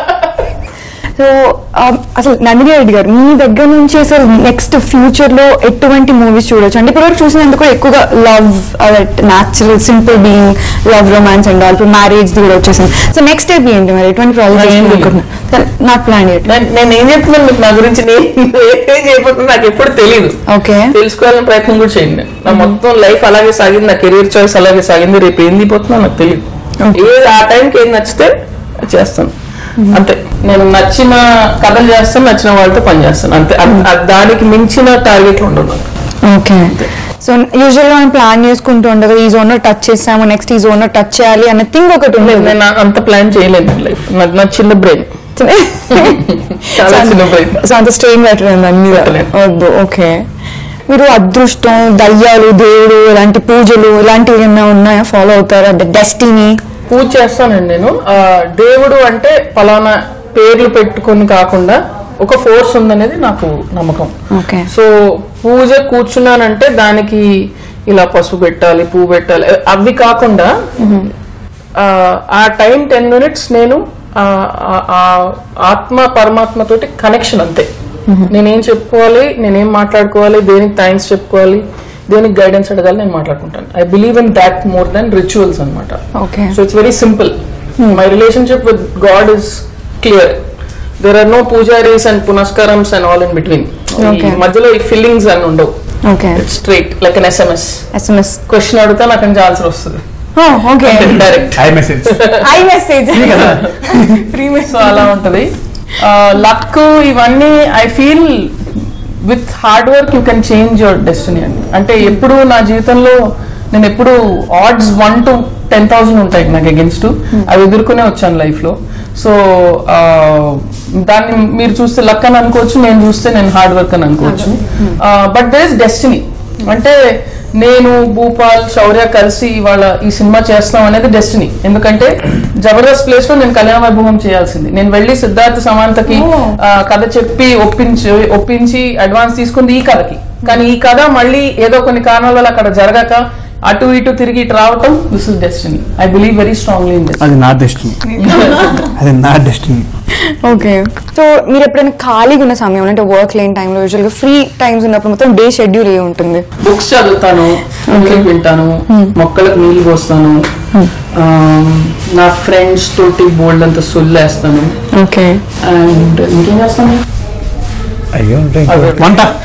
సో అసలు నందిని రెడ్డి గారు మీ దగ్గర నుంచి అసలు నెక్స్ట్ ఫ్యూచర్ లో ఎటువంటి మూవీస్ చూడొచ్చు అంటే ఇప్పుడు చూసినందుకు కూడా ఎక్కువగా love natural simple being love romance and all ఇప్పుడు మ్యారేజ్ కూడా వచ్చేసింది సో నెక్స్ట్ స్టెప్ ఏంటి మరి ఎటువంటి ఏం ప్రాజెక్ట్ నాట్ ప్లాన్ చేయట్ నేను- నేను ఏం చెప్తున్నాను మీకు నా గురించి నేను ఏం చేయబోతున్నా నాకు ఎప్పుడు తెలియదు ఓకే తెలుసుకోవాలని ప్రయత్నం కూడా చేయండి నేను. నా మొత్తం లైఫ్ అలాగే సాగింది నా కెరీర్ చాయిస్ అలాగే సాగింది రేపు ఏంది పోతుందో నాకు తెలియదు ఏది ఆ టైంకి ఏది నచ్చితే అది చేస్తాను అంతే నేను నచ్చిన కథలు చేస్తాను నచ్చిన వాళ్ళతో పని చేస్తాను అంతే అద్- అద్ దానికి మించిన టార్గెట్లు ఉండవు నాకు ఓకే సో యూజువల్ గా మనం ప్లాన్ చేసుకుంటూ ఉండగా ఈ జోన్ లో టచ్ చేసాము నెక్స్ట్ ఈ జోన్ లో టచ్ చేయాలి అన్న థింగ్ ఒకటి ఉండేది నేను నా- అంత ప్లాన్ చేయలేదు లైఫ్ నాకు నా చిన్న బ్రెయిన్ చాలా చిన్న బ్రెయిన్ సో అంత స్ట్రెయిన్ పెట్టలేదు దాని మీద పెట్టలేదు. వద్దు ఓకే మీరు అదృష్టం దయ్యాలు దేవుడు ఇలాంటి పూజలు ఇలాంటివి ఏమైనా ఉన్నాయా ఫాలో అవుతారా అంటే డెస్టినీ పూజ చేస్తానండి నేను ఆ, దేవుడు అంటే పలానా పేర్లు పెట్టుకొని కాకుండా ఒక ఫోర్స్ ఉందనేది నాకు నమ్మకం ఓకే సో పూజ కూర్చున్నానంటే దానికి ఇలా పసుపు పెట్టాలి పువ్వు పెట్టాలి అవి కాకుండా ఆ, ఆ టైం టెన్ మినిట్స్ నేను ఆ, ఆ- ఆ ఆత్మ పరమాత్మ తోటి కనెక్షన్ అంతే నేనేం చెప్పుకోవాలి నేనేం మాట్లాడుకోవాలి దేనికి థ్యాంక్స్ చెప్పుకోవాలి దేనికి గైడెన్స్ అడగాలి నేను మాట్లాడుకుంటాను I believe in that more than rituals అనమాట Okay. So it's very simple my relationship with God is clear there are no pujaris and పునస్కారమ్స్ and all in between Okay. మధ్యలో ఈ ఫీలింగ్స్ అని ఉండవు okay it's straight like an SMS SMS question అడిగితే నాకు నుంచి answer వస్తుంది okay direct I message I message free so అలా ఉంటది లక్ ఇవన్నీ I feel with hard work you can change your destiny అండి అంటే ఎప్పుడు నా జీవితంలో నేను ఎప్పుడు odds one to ten thousand ఉంటాయి నాకు అగెన్స్ట్ అవి ఎదుర్కొనే వచ్చాను లైఫ్ లో సో దాన్ని మీరు చూస్తే లక్ అని అనుకోవచ్చు నేను చూస్తే నేను హార్డ్ వర్క్ అని అనుకోవచ్చు బట్ దర్ ఇస్ డెస్టినీ అంటే నేను భూపాల్ శౌర్య కలిసి ఇవాళ ఈ సినిమా చేస్తున్నాం అనేది డెస్టినీ ఎందుకంటే జబర్దస్త్ ప్లేస్ లో నేను కళ్యాణ వైభవం చేయాల్సింది నేను వెళ్ళి సిద్ధార్థ సమాంతకి ఆ, కథ చెప్పి ఒప్పించి ఒప్పించి అడ్వాన్స్ తీసుకుంది ఈ కథకి కానీ ఈ కథ మళ్ళీ ఏదో కొన్ని కారణాల వల్ల అక్కడ జరగక అటు ఇటు తిరిగి ఇటు రావటం this is destiny I believe very strongly in this అది నా డెస్టినీ అది నా డెస్టినీ ఓకే సో మీరు ఎప్పుడైనా ఖాళీగా ఉన్న సమయం అంటే వర్క్ లేని టైంలో యూజువల్ గా ఫ్రీ టైమ్స్ ఉన్నప్పుడు మొత్తం డే షెడ్యూల్ ఏ ఉంటుంది బుక్స్ చదువుతాను మ్యూజిక్ వింటాను మొక్కలకు నీళ్లు పోస్తాను ఆ, నా ఫ్రెండ్స్ తోటి బోల్డ్ అంత సొల్లేస్తాను ఓకే అండ్ ఇంకేం చేస్తాను అయ్యో ఉంటాయి ఇంకా. వంట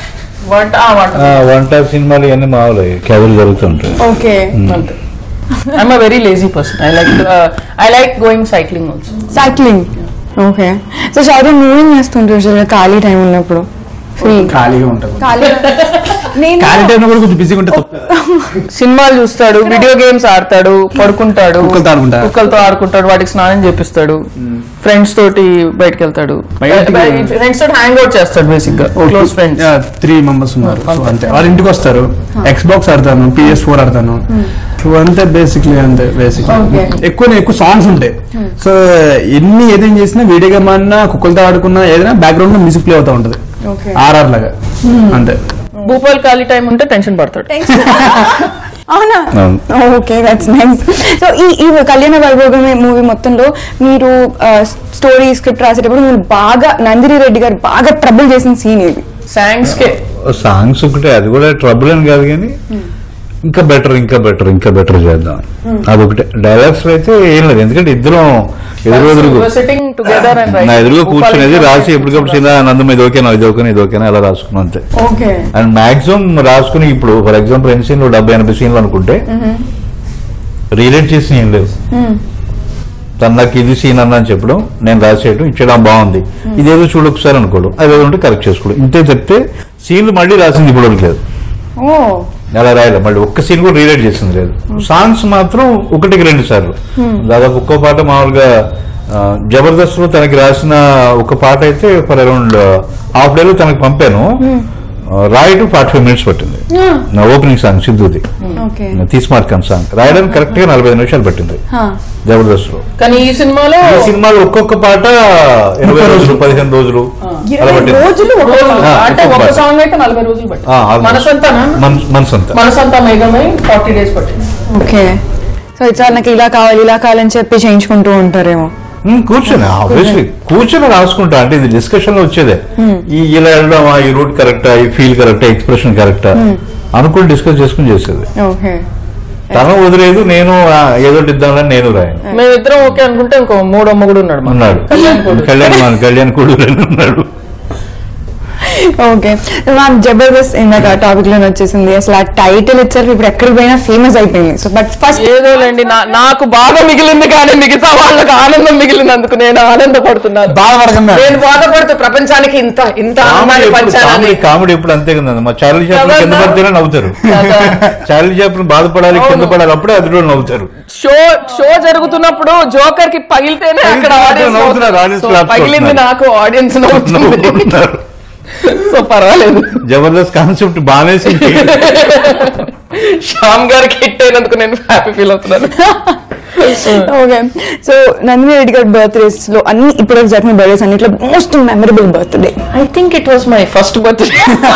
వంట ఆ, వంట ఆ, వంట సినిమాలు ఇవన్నీ మామూలు కథలు జరుగుతుంటాయి ఓకే అంతే I'm a very lazy person I like I like going cycling also cycling okay so షారీ మూవింగ్ చేస్తుంటారు usually ఖాళీ టైం ఉన్నప్పుడు ఫ్రీ ఖాళీగా ఉంటుంది ఖాళీ నేను ఖాళీ టైంలో కూడా కొంచెం బిజీగా ఉంటే తప్పు సినిమాలు చూస్తాడు వీడియో గేమ్స్ ఆడతాడు పడుకుంటాడు కుక్కలతో ఆడుకుంటాడు. కుక్కలతో ఆడుకుంటాడు వాటికి స్నానం చేపిస్తాడు ఫ్రెండ్స్ తోటి బయటకు వెళ్తాడు బయటికి- ఫ్రెండ్స్ తోటి హ్యాంగ్ అవుట్ చేస్తాడు బేసిక్ గా క్లోజ్ ఫ్రెండ్స్ త్రీ మెంబర్స్ ఉన్నారు సో అంతే వాళ్ళ ఇంటికి వస్తారు ఎక్స్ బాక్స్ ఆడతాను పిఎస్ ఫోర్ ఆడతాను సో అంతే బేసిక్లీ అంతే బేసిక్ Okay. ఎక్కువ ఎక్కువ సాంగ్స్ ఉంటాయి సో ఎన్ని ఏదైనా చేసినా వీడియో గేమ్ ఆడినా కుక్కలతో ఆడుకున్నా ఏదైనా బ్యాక్గ్రౌండ్ లో మ్యూజిక్ ప్లే అవుతా ఉంటది ఓకే ఆర్ఆర్ లాగా అంతే భూపాల్ ఖాళీ టైం ఉంటే టెన్షన్ పడతాడు అవునా అవును. ఓకే దట్స్ నైస్ సో ఈ ఈ కళ్యాణ వైభోగమే మూవీ మొత్తంలో మీరు స్టోరీ స్క్రిప్ట్ రాసేటప్పుడు మీరు బాగా నందిని రెడ్డి గారు బాగా ట్రబుల్ చేసిన సీన్ ఇది సాంగ్స్ కే సాంగ్స్ ఒకటే అది కూడా ట్రబుల్ అని కాదు కానీ ఇంకా బెటర్ ఇంకా బెటర్ ఇంకా బెటర్ చేద్దాం అదొకటే డైలాగ్స్ లో అయితే ఏం లేదు ఎందుకంటే ఇద్దరం ఎదురు ఎదురు సిట్టింగ్ టుగెదర్ అండ్ నా ఎదురుగా కూర్చునేది రాసి ఎప్పటికప్పుడు చిన్న నందం ఇది ఓకేనా ఇది ఓకేనా ఇది ఓకేనా ఇలా రాసుకున్నాం అంతే ఓకే అండ్ మాక్సిమం రాసుకుని ఇప్పుడు ఫర్ ఎగ్జాంపుల్ ఎన్ని సీన్లు డెబ్బై ఎనభై సీన్లు అనుకుంటే రీలేట్ చేసి ఏం లేవు తను నాకు ఇది సీన్ అన్న అని చెప్పడం నేను రాసేయడం ఇచ్చడం బాగుంది ఇదేదో చూడు ఒకసారి అనుకోవడం అదేదో ఉంటే కరెక్ట్ చేసుకోవడం ఇంతే చెప్తే సీన్లు మళ్ళీ రాసింది ఇప్పుడు వరకు లేదు ఓ అలా రాయలే మళ్ళీ ఒక్క సీన్ కూడా రీలేట్ చేసింది లేదు సాంగ్స్ మాత్రం ఒకటికి రెండు సార్లు దాదాపు ఒక్కో పాట మామూలుగా ఆ, జబర్దస్త్ లో తనకి రాసిన ఒక పాట అయితే ఫర్ అరౌండ్ హాఫ్ డే లో తనకి పంపాను ఆ, రాయటం ఫార్టీ ఫైవ్ మినిట్స్ పట్టింది నా ఓపెనింగ్ సాంగ్ సిద్ధుది ఓకే తీసుమార్కన్ సాంగ్ రాయడానికి కరెక్ట్ గా నలభై ఐదు నిమిషాలు పట్టింది జబర్దస్త్ లో కానీ ఈ సినిమాలో ఈ సినిమాలో ఒక్కొక్క పాట ఇరవై రోజులు పదిహేను రోజులు అలా పట్టింది రోజులు ఒక రోజులు. ఆ, అంటే ఒక్కొక్క ఒక పాట. సాంగ్ అయితే నలభై రోజులు పట్టింది ఆ, almost. మనసంతా మన- మనసంతా మనసంతా మేఘమై ఫార్టీ డేస్ పట్టింది ఓకే సో ఇట్లా నాకు ఇలా కావాలి ఇలా కావాలని చెప్పి చేయించుకుంటూ ఉంటారేమో ఉమ్, కూర్చొని ఆబ్వియస్లీ కూర్చొని రాసుకుంటా అంటే ఇది డిస్కషన్ లో వచ్చేదే ఈ ఇలా వెళ్ళడం ఈ రూట్ కరెక్టా ఈ ఫీల్ కరెక్టా ఎక్స్ప్రెషన్ కరెక్టా అనుకుని డిస్కస్ చేసుకుని చేసేది ఓకే తను వదిలేదు నేను ఆ, ఏదో ఒకటి ఇద్దామని నేను రాయను మేమిద్దరం ఓకే అనుకుంటే ఇంకో మూడో మొగుడు ఉన్నాడు మాకు. ఉన్నాడు కళ్యాణ్ కొడుకు. కళ్యాణ్ మన కళ్యాణ్ కూడు ఉన్నాడు ఓకే మ్యామ్ జబర్దస్త్ ఇందాక టాపిక్ లోనే వచ్చేసింది అసలు ఆ టైటిల్ ఇచ్చారు ఇప్పుడు ఎక్కడికి పోయినా ఫేమస్ అయిపోయింది సో బట్ ఫస్ట్ ఏదోలేండి నా- నాకు బాగా మిగిలింది కానీ మిగతా వాళ్ళకి ఆనందం మిగిలినందుకు నేను ఆనందపడుతున్నాను బాధపడకుండా నేను బాధపడుతూ ప్రపంచానికి ఇంత ఇంత ఆనందాన్ని పంచాలని కామెడీ కామెడీ ఎప్పుడు అంతే కదా మా చార్లీ చాప్లిన్ కింద కదా? పడితేనే నవ్వుతారు కదా? చార్లీ చాప్లిన్ బాధపడాలి కింద అవును. పడాలి అప్పుడే అది కూడా నవ్వుతారు షో షో జరుగుతున్నప్పుడు జోకర్ కి పగిలితేనే అక్కడ పగిలితే audience నవ్వుతున్నారు, audience సో claps పగిలింది కొడుతున్నారు. నాకు ఆడియన్స్ నవ్వుతుంది నవ్వుకుంటున్నారు సో పర్వాలేదు జబర్దస్త్ కాన్సెప్ట్ బాగానేసి శ్యామ్ గారికి హిట్ అయినందుకు నేను హ్యాపీ ఫీల్ అవుతున్నాను ఓకే సో నందిని రెడ్డి గారి బర్త్డేస్ లో అన్ని ఇప్పుడు జరిగిన బర్త్డేస్ అన్నిట్లో most memorable birthday I think it was my first birthday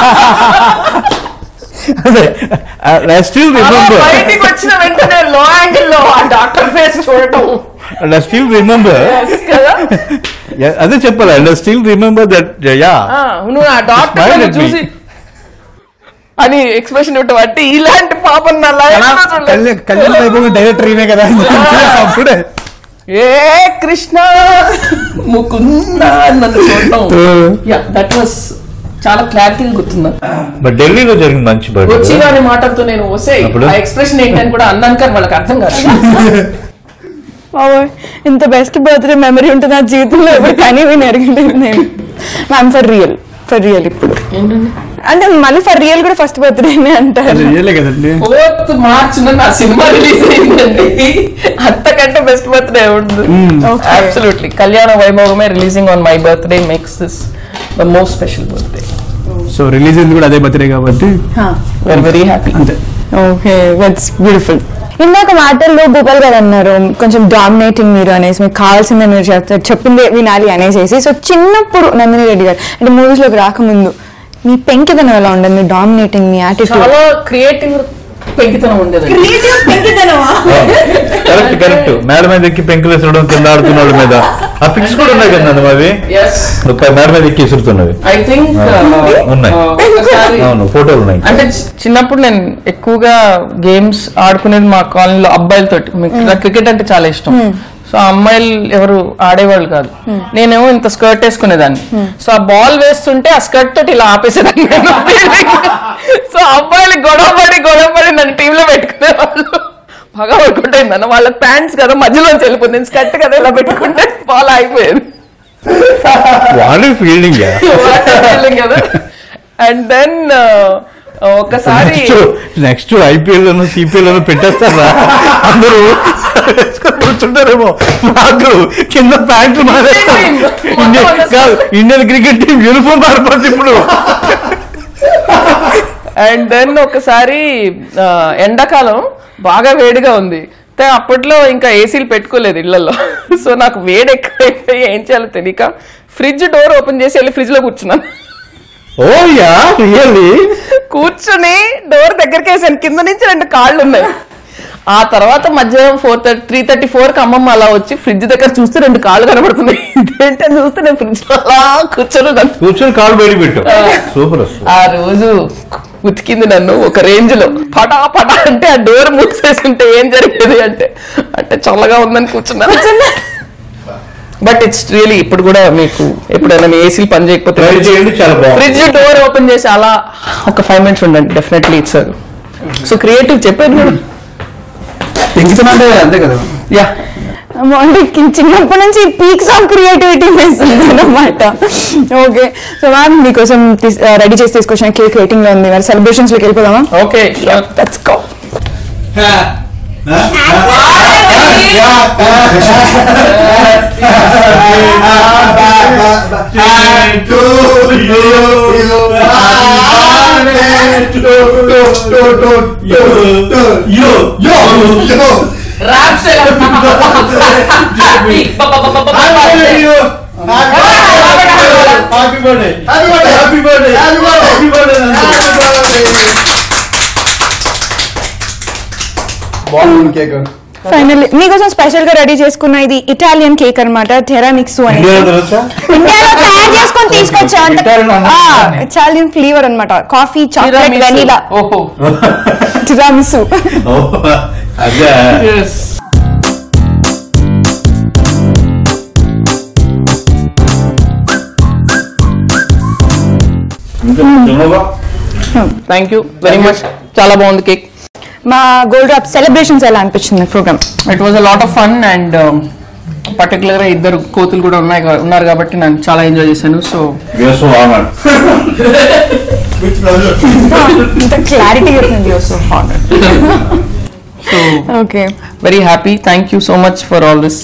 I still remember బయటికి వచ్చిన వెంటనే లో యాంగిల్ లో ఆ డాక్టర్ ఫేస్ చూడటం ఐ స్టిల్ రిమెంబర్ కదా అదే చెప్పాలి I still remember that yeah ఆ, నువ్వు ఆ డాక్టర్ Smile at me. చూసి అని ఎక్స్ప్రెషన్ ఇవ్వటం అంటే ఇలాంటి పాపం నా life లో చూడలేదు. కళ్యాణ్ వైభవం డైరెక్టర్ ఈయనే కదా అప్పుడే ఏ కృష్ణ ముకుంద నన్ను చూడటం యా దట్ వాస్ చాలా క్లారిటీగా గుర్తుంది బట్ ఢిల్లీలో జరిగింది మంచి వచ్చి బర్త్డే వాని మాటలతో నేను వస్తే అప్పుడు? ఆ ఎక్స్ప్రెషన్ ఏంటని కూడా అన్నాక వాళ్ళకి అర్థం కాదు ఇంత బెస్ట్ బర్త్డే మెమరీ ఉంటుంది నా జీవితంలో ఎప్పుడు కానీ విని అడగలేదు నేను ma'am for real for real ఇప్పుడు ఏంటండి అంటే మళ్ళీ ఫర్ రియల్ కూడా ఫస్ట్ బర్త్డేనే అంటారు రియలే కదండి ఫోర్త్ మార్చ్ నా సినిమా రిలీజ్ అయిందండి అంతకంటే బెస్ట్ బర్త్డే ఉంటుంది Okay. అబ్సల్యూట్లీ కళ్యాణ వైభవమే releasing on my birthday makes this the most special birthday so release అయింది కూడా అదే బర్త్డే కాబట్టి వెరీ వెరీ హ్యాపీ అంతే ఓకే దట్స్ బ్యూటిఫుల్ ఇందాక మాటల్లో భూపాల్ గారు అన్నారు కొంచెం డామినేటింగ్ మీరు అనేసి మీకు కావాల్సిందే మీరు చెప్తారు చెప్పిందే వినాలి అనేసి సో చిన్నప్పుడు నందిని రెడ్డి గారు అంటే మూవీస్ లోకి రాకముందు మీ పెంకితనం ఎలా ఉండదు మీ డామినేటింగ్ మీ యాటిట్యూడ్ చాలా క్రియేటివ్ పెంకితనం ఉండేది పెంకితనమా కరెక్ట్ కరెక్ట్ మేడ మీద ఎక్కి పెంకులు వేసడం కింద ఆడుతున్న వాళ్ళ మీద ఆ పిక్స్ కూడా ఉన్నాయి కదా అవి ఎస్ ఒక మేడ మీద ఎక్కి విసురుతున్నవి ఐ థింక్ ఉన్నాయి. అవును ఫోటోలు ఉన్నాయి అంటే చి- చిన్నప్పుడు నేను ఎక్కువగా గేమ్స్ ఆడుకునేది మా కాలనీలో అబ్బాయిలతోటి మీకు నాకు క్రికెట్ అంటే చాలా ఇష్టం సో ఆ అమ్మాయిలు ఎవరు ఆడేవాళ్ళు కాదు నేనేమో ఇంత స్కర్ట్ వేసుకునేదాన్ని సో ఆ బాల్ వేస్తుంటే ఆ స్కర్ట్ తోటి ఇలా ఆపేసేదాన్ని నేను. సో అబ్బాయిలు గొడవ పడి గొడవ పడి నన్ను టీమ్ లో పెట్టుకునేవాళ్ళు బాగా వర్కౌట్ అయిందన్న వాళ్ళ ప్యాంట్స్ కదా మధ్యలోంచి వెళ్ళిపోయింది నేను స్కర్ట్ కదా ఇలా పెట్టుకుంటే బాల్ అయిపోయేది వాళ్ళు ఫీల్డింగ్ కదా అండ్ దెన్ ఒకసారి నెక్స్ట్ ఐపీఎల్ లోను సిపిఎల్ లోను పెట్టేస్తారా అందరూ వేసుకొని కూర్చుంటారేమో వాళ్ళు కింద ప్యాంట్లు మారేస్తారు ఇండియన్ కాదు ఇండియన్ క్రికెట్ టీం యూనిఫామ్ మారిపోతుంది ఇప్పుడు అండ్ దెన్ ఒకసారి ఆ, ఎండాకాలం బాగా వేడిగా ఉంది అయితే అప్పట్లో ఇంకా ఏసీలు పెట్టుకోలేదు ఇళ్లలో సో నాకు వేడి ఎక్కువైపోయి ఏం చేయాలో తెలియక ఫ్రిడ్జ్ డోర్ ఓపెన్ చేసి వెళ్ళి ఫ్రిడ్జ్ లో కూర్చున్నాను ఓ యా రియల్లీ కూర్చుని డోర్ దగ్గరికి వేసాను కింద నుంచి రెండు కాళ్ళు ఉన్నాయి ఆ తర్వాత మధ్యాహ్నం four thirty three thirty four కి అమ్మమ్మ అలా వచ్చి ఫ్రిడ్జ్ దగ్గర చూస్తే రెండు కాళ్ళు కనబడుతున్నాయి ఇదేంటని చూస్తే నేను ఫ్రిడ్జ్ లో అలా కూర్చొని ఉన్నాను. కూర్చొని కాలు బయట పెట్టు సూపర్ ఆ రోజు ఉతికింది నన్ను ఒక రేంజ్ లో పటా పటా అంటే ఆ డోర్ మూసేసి ఉంటే ఏం జరిగేది అంటే అంటే చల్లగా ఉందని కూర్చున్నాను బట్ ఇట్స్ రియలీ ఇప్పుడు కూడా మీకు ఎప్పుడైనా మీ ఏసీ పని చేయకపోతే ట్రై చేయండి చాలా బాగుంది ఫ్రిడ్జ్ డోర్ ఓపెన్ చేసి అలా ఒక ఫైవ్ మినిట్స్ ఉండండి డెఫినెట్లీ ఇట్స్ సో క్రియేటివ్ చెప్పాను కూడా పెంచుతున్నా అంటే అంతే కదా యా అంటే కి- చిన్నప్పటి నుంచి పీక్స్ ఆఫ్ క్రియేటివిటీ వేస్తుంది అనమాట ఓకే సో మ్యామ్ మీకోసం రెడీ చేసి తీసుకొచ్చిన కేక్ రేటింగ్ లో ఉంది మరి సెలబ్రేషన్స్ లోకి వెళ్ళిపోదామా ఓకే లెట్స్ గో బాగుంది కేక్ ఫైనల్లీ మీకోసం స్పెషల్ గా రెడీ చేసుకున్న ఇది ఇటాలియన్ కేక్ అనమాట టెరామిక్స్ అని ఇండియాలో తెలుసా ఇండియాలో తయారు చేసుకొని తీసుకొచ్చా అంటే Italian అన్నా? ఇటాలియన్ ఫ్లేవర్ అన్నమాట కాఫీ చాక్లెట్ వెనీలా ఓహో టిరామిసు ఓ, అదే ఇంకా జనోబా థ్యాంక్ యూ వెరీ మచ్ చాలా బాగుంది కేక్ మా గోల్డ్ డ్రాప్ సెలబ్రేషన్స్ ఎలా అనిపించింది programme it was a lot of fun and particular గా ఇద్దరు కోతులు కూడా ఉన్నాయి కా- ఉన్నారు కాబట్టి నేను చాలా ఎంజాయ్ చేశాను సో వీఆర్ సో ఆనర్డ్ ఇంత క్లారిటీ ఉంది so okay very happy thank you so much for all this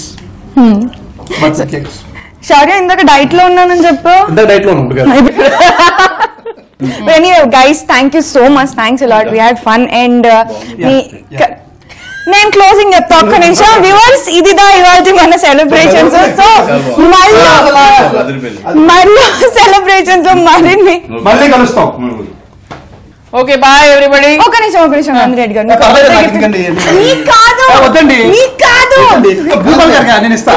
Shaurya ఇందాక డైట్ లో ఉన్నానని చెప్పు ఇంత డైట్ లో ఉంటుంది కదా any guys thank you so much thanks a lot we had fun and మీ yeah. నేను క్లోజింగ్ చెప్తా ఒక్క నిమిషం వ్యూవర్స్ ఇదిదా ఇవాళ మన సెలబ్రేషన్స్ సో మళ్ళీ మళ్ళీ సెలబ్రేషన్స్ లో మరిన్ని మళ్ళీ కలుస్తాం ఓకే బాయ్ ఎవ్రీబడి ఒక నిమిషం ఒక నిమిషం నంది రెడ్డి గారు పర్లేదు నాకు ఎందుకండి? నీకు కాదు ఆ, వద్దండి. నీకు కాదు భూపాల్ గారికి నేను ఇస్తా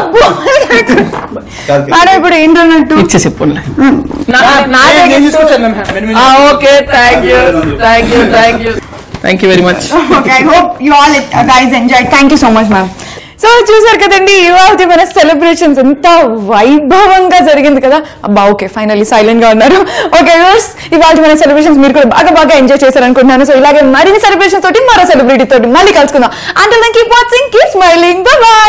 మనం ఇప్పుడు ఏంటన్నట్టు ఇచ్చేసి చెప్పండి నేను తీసుకొచ్చాను okay thank you thank you thank you thank you very much okay I hope you all guys enjoy thank you so much ma'am so చూసారు కదండి ఇవాళ మన సెలబ్రేషన్స్ ఎంత వైభవంగా జరిగింది కదా అబ్బా ఓకే ఫైనల్లీ సైలెంట్ గా ఉన్నారు ఓకే వ్యూవర్స్ ఇవాళ మన సెలబ్రేషన్స్ మీరు కూడా బాగా బాగా ఎంజాయ్ చేశారు అనుకుంటున్నాను సో ఇలాగే మరిన్ని సెలబ్రేషన్స్ తోటి మరో సెలబ్రిటీ తోటి మళ్ళీ కలుసుకుందాం అంటే keep watching keep smiling bye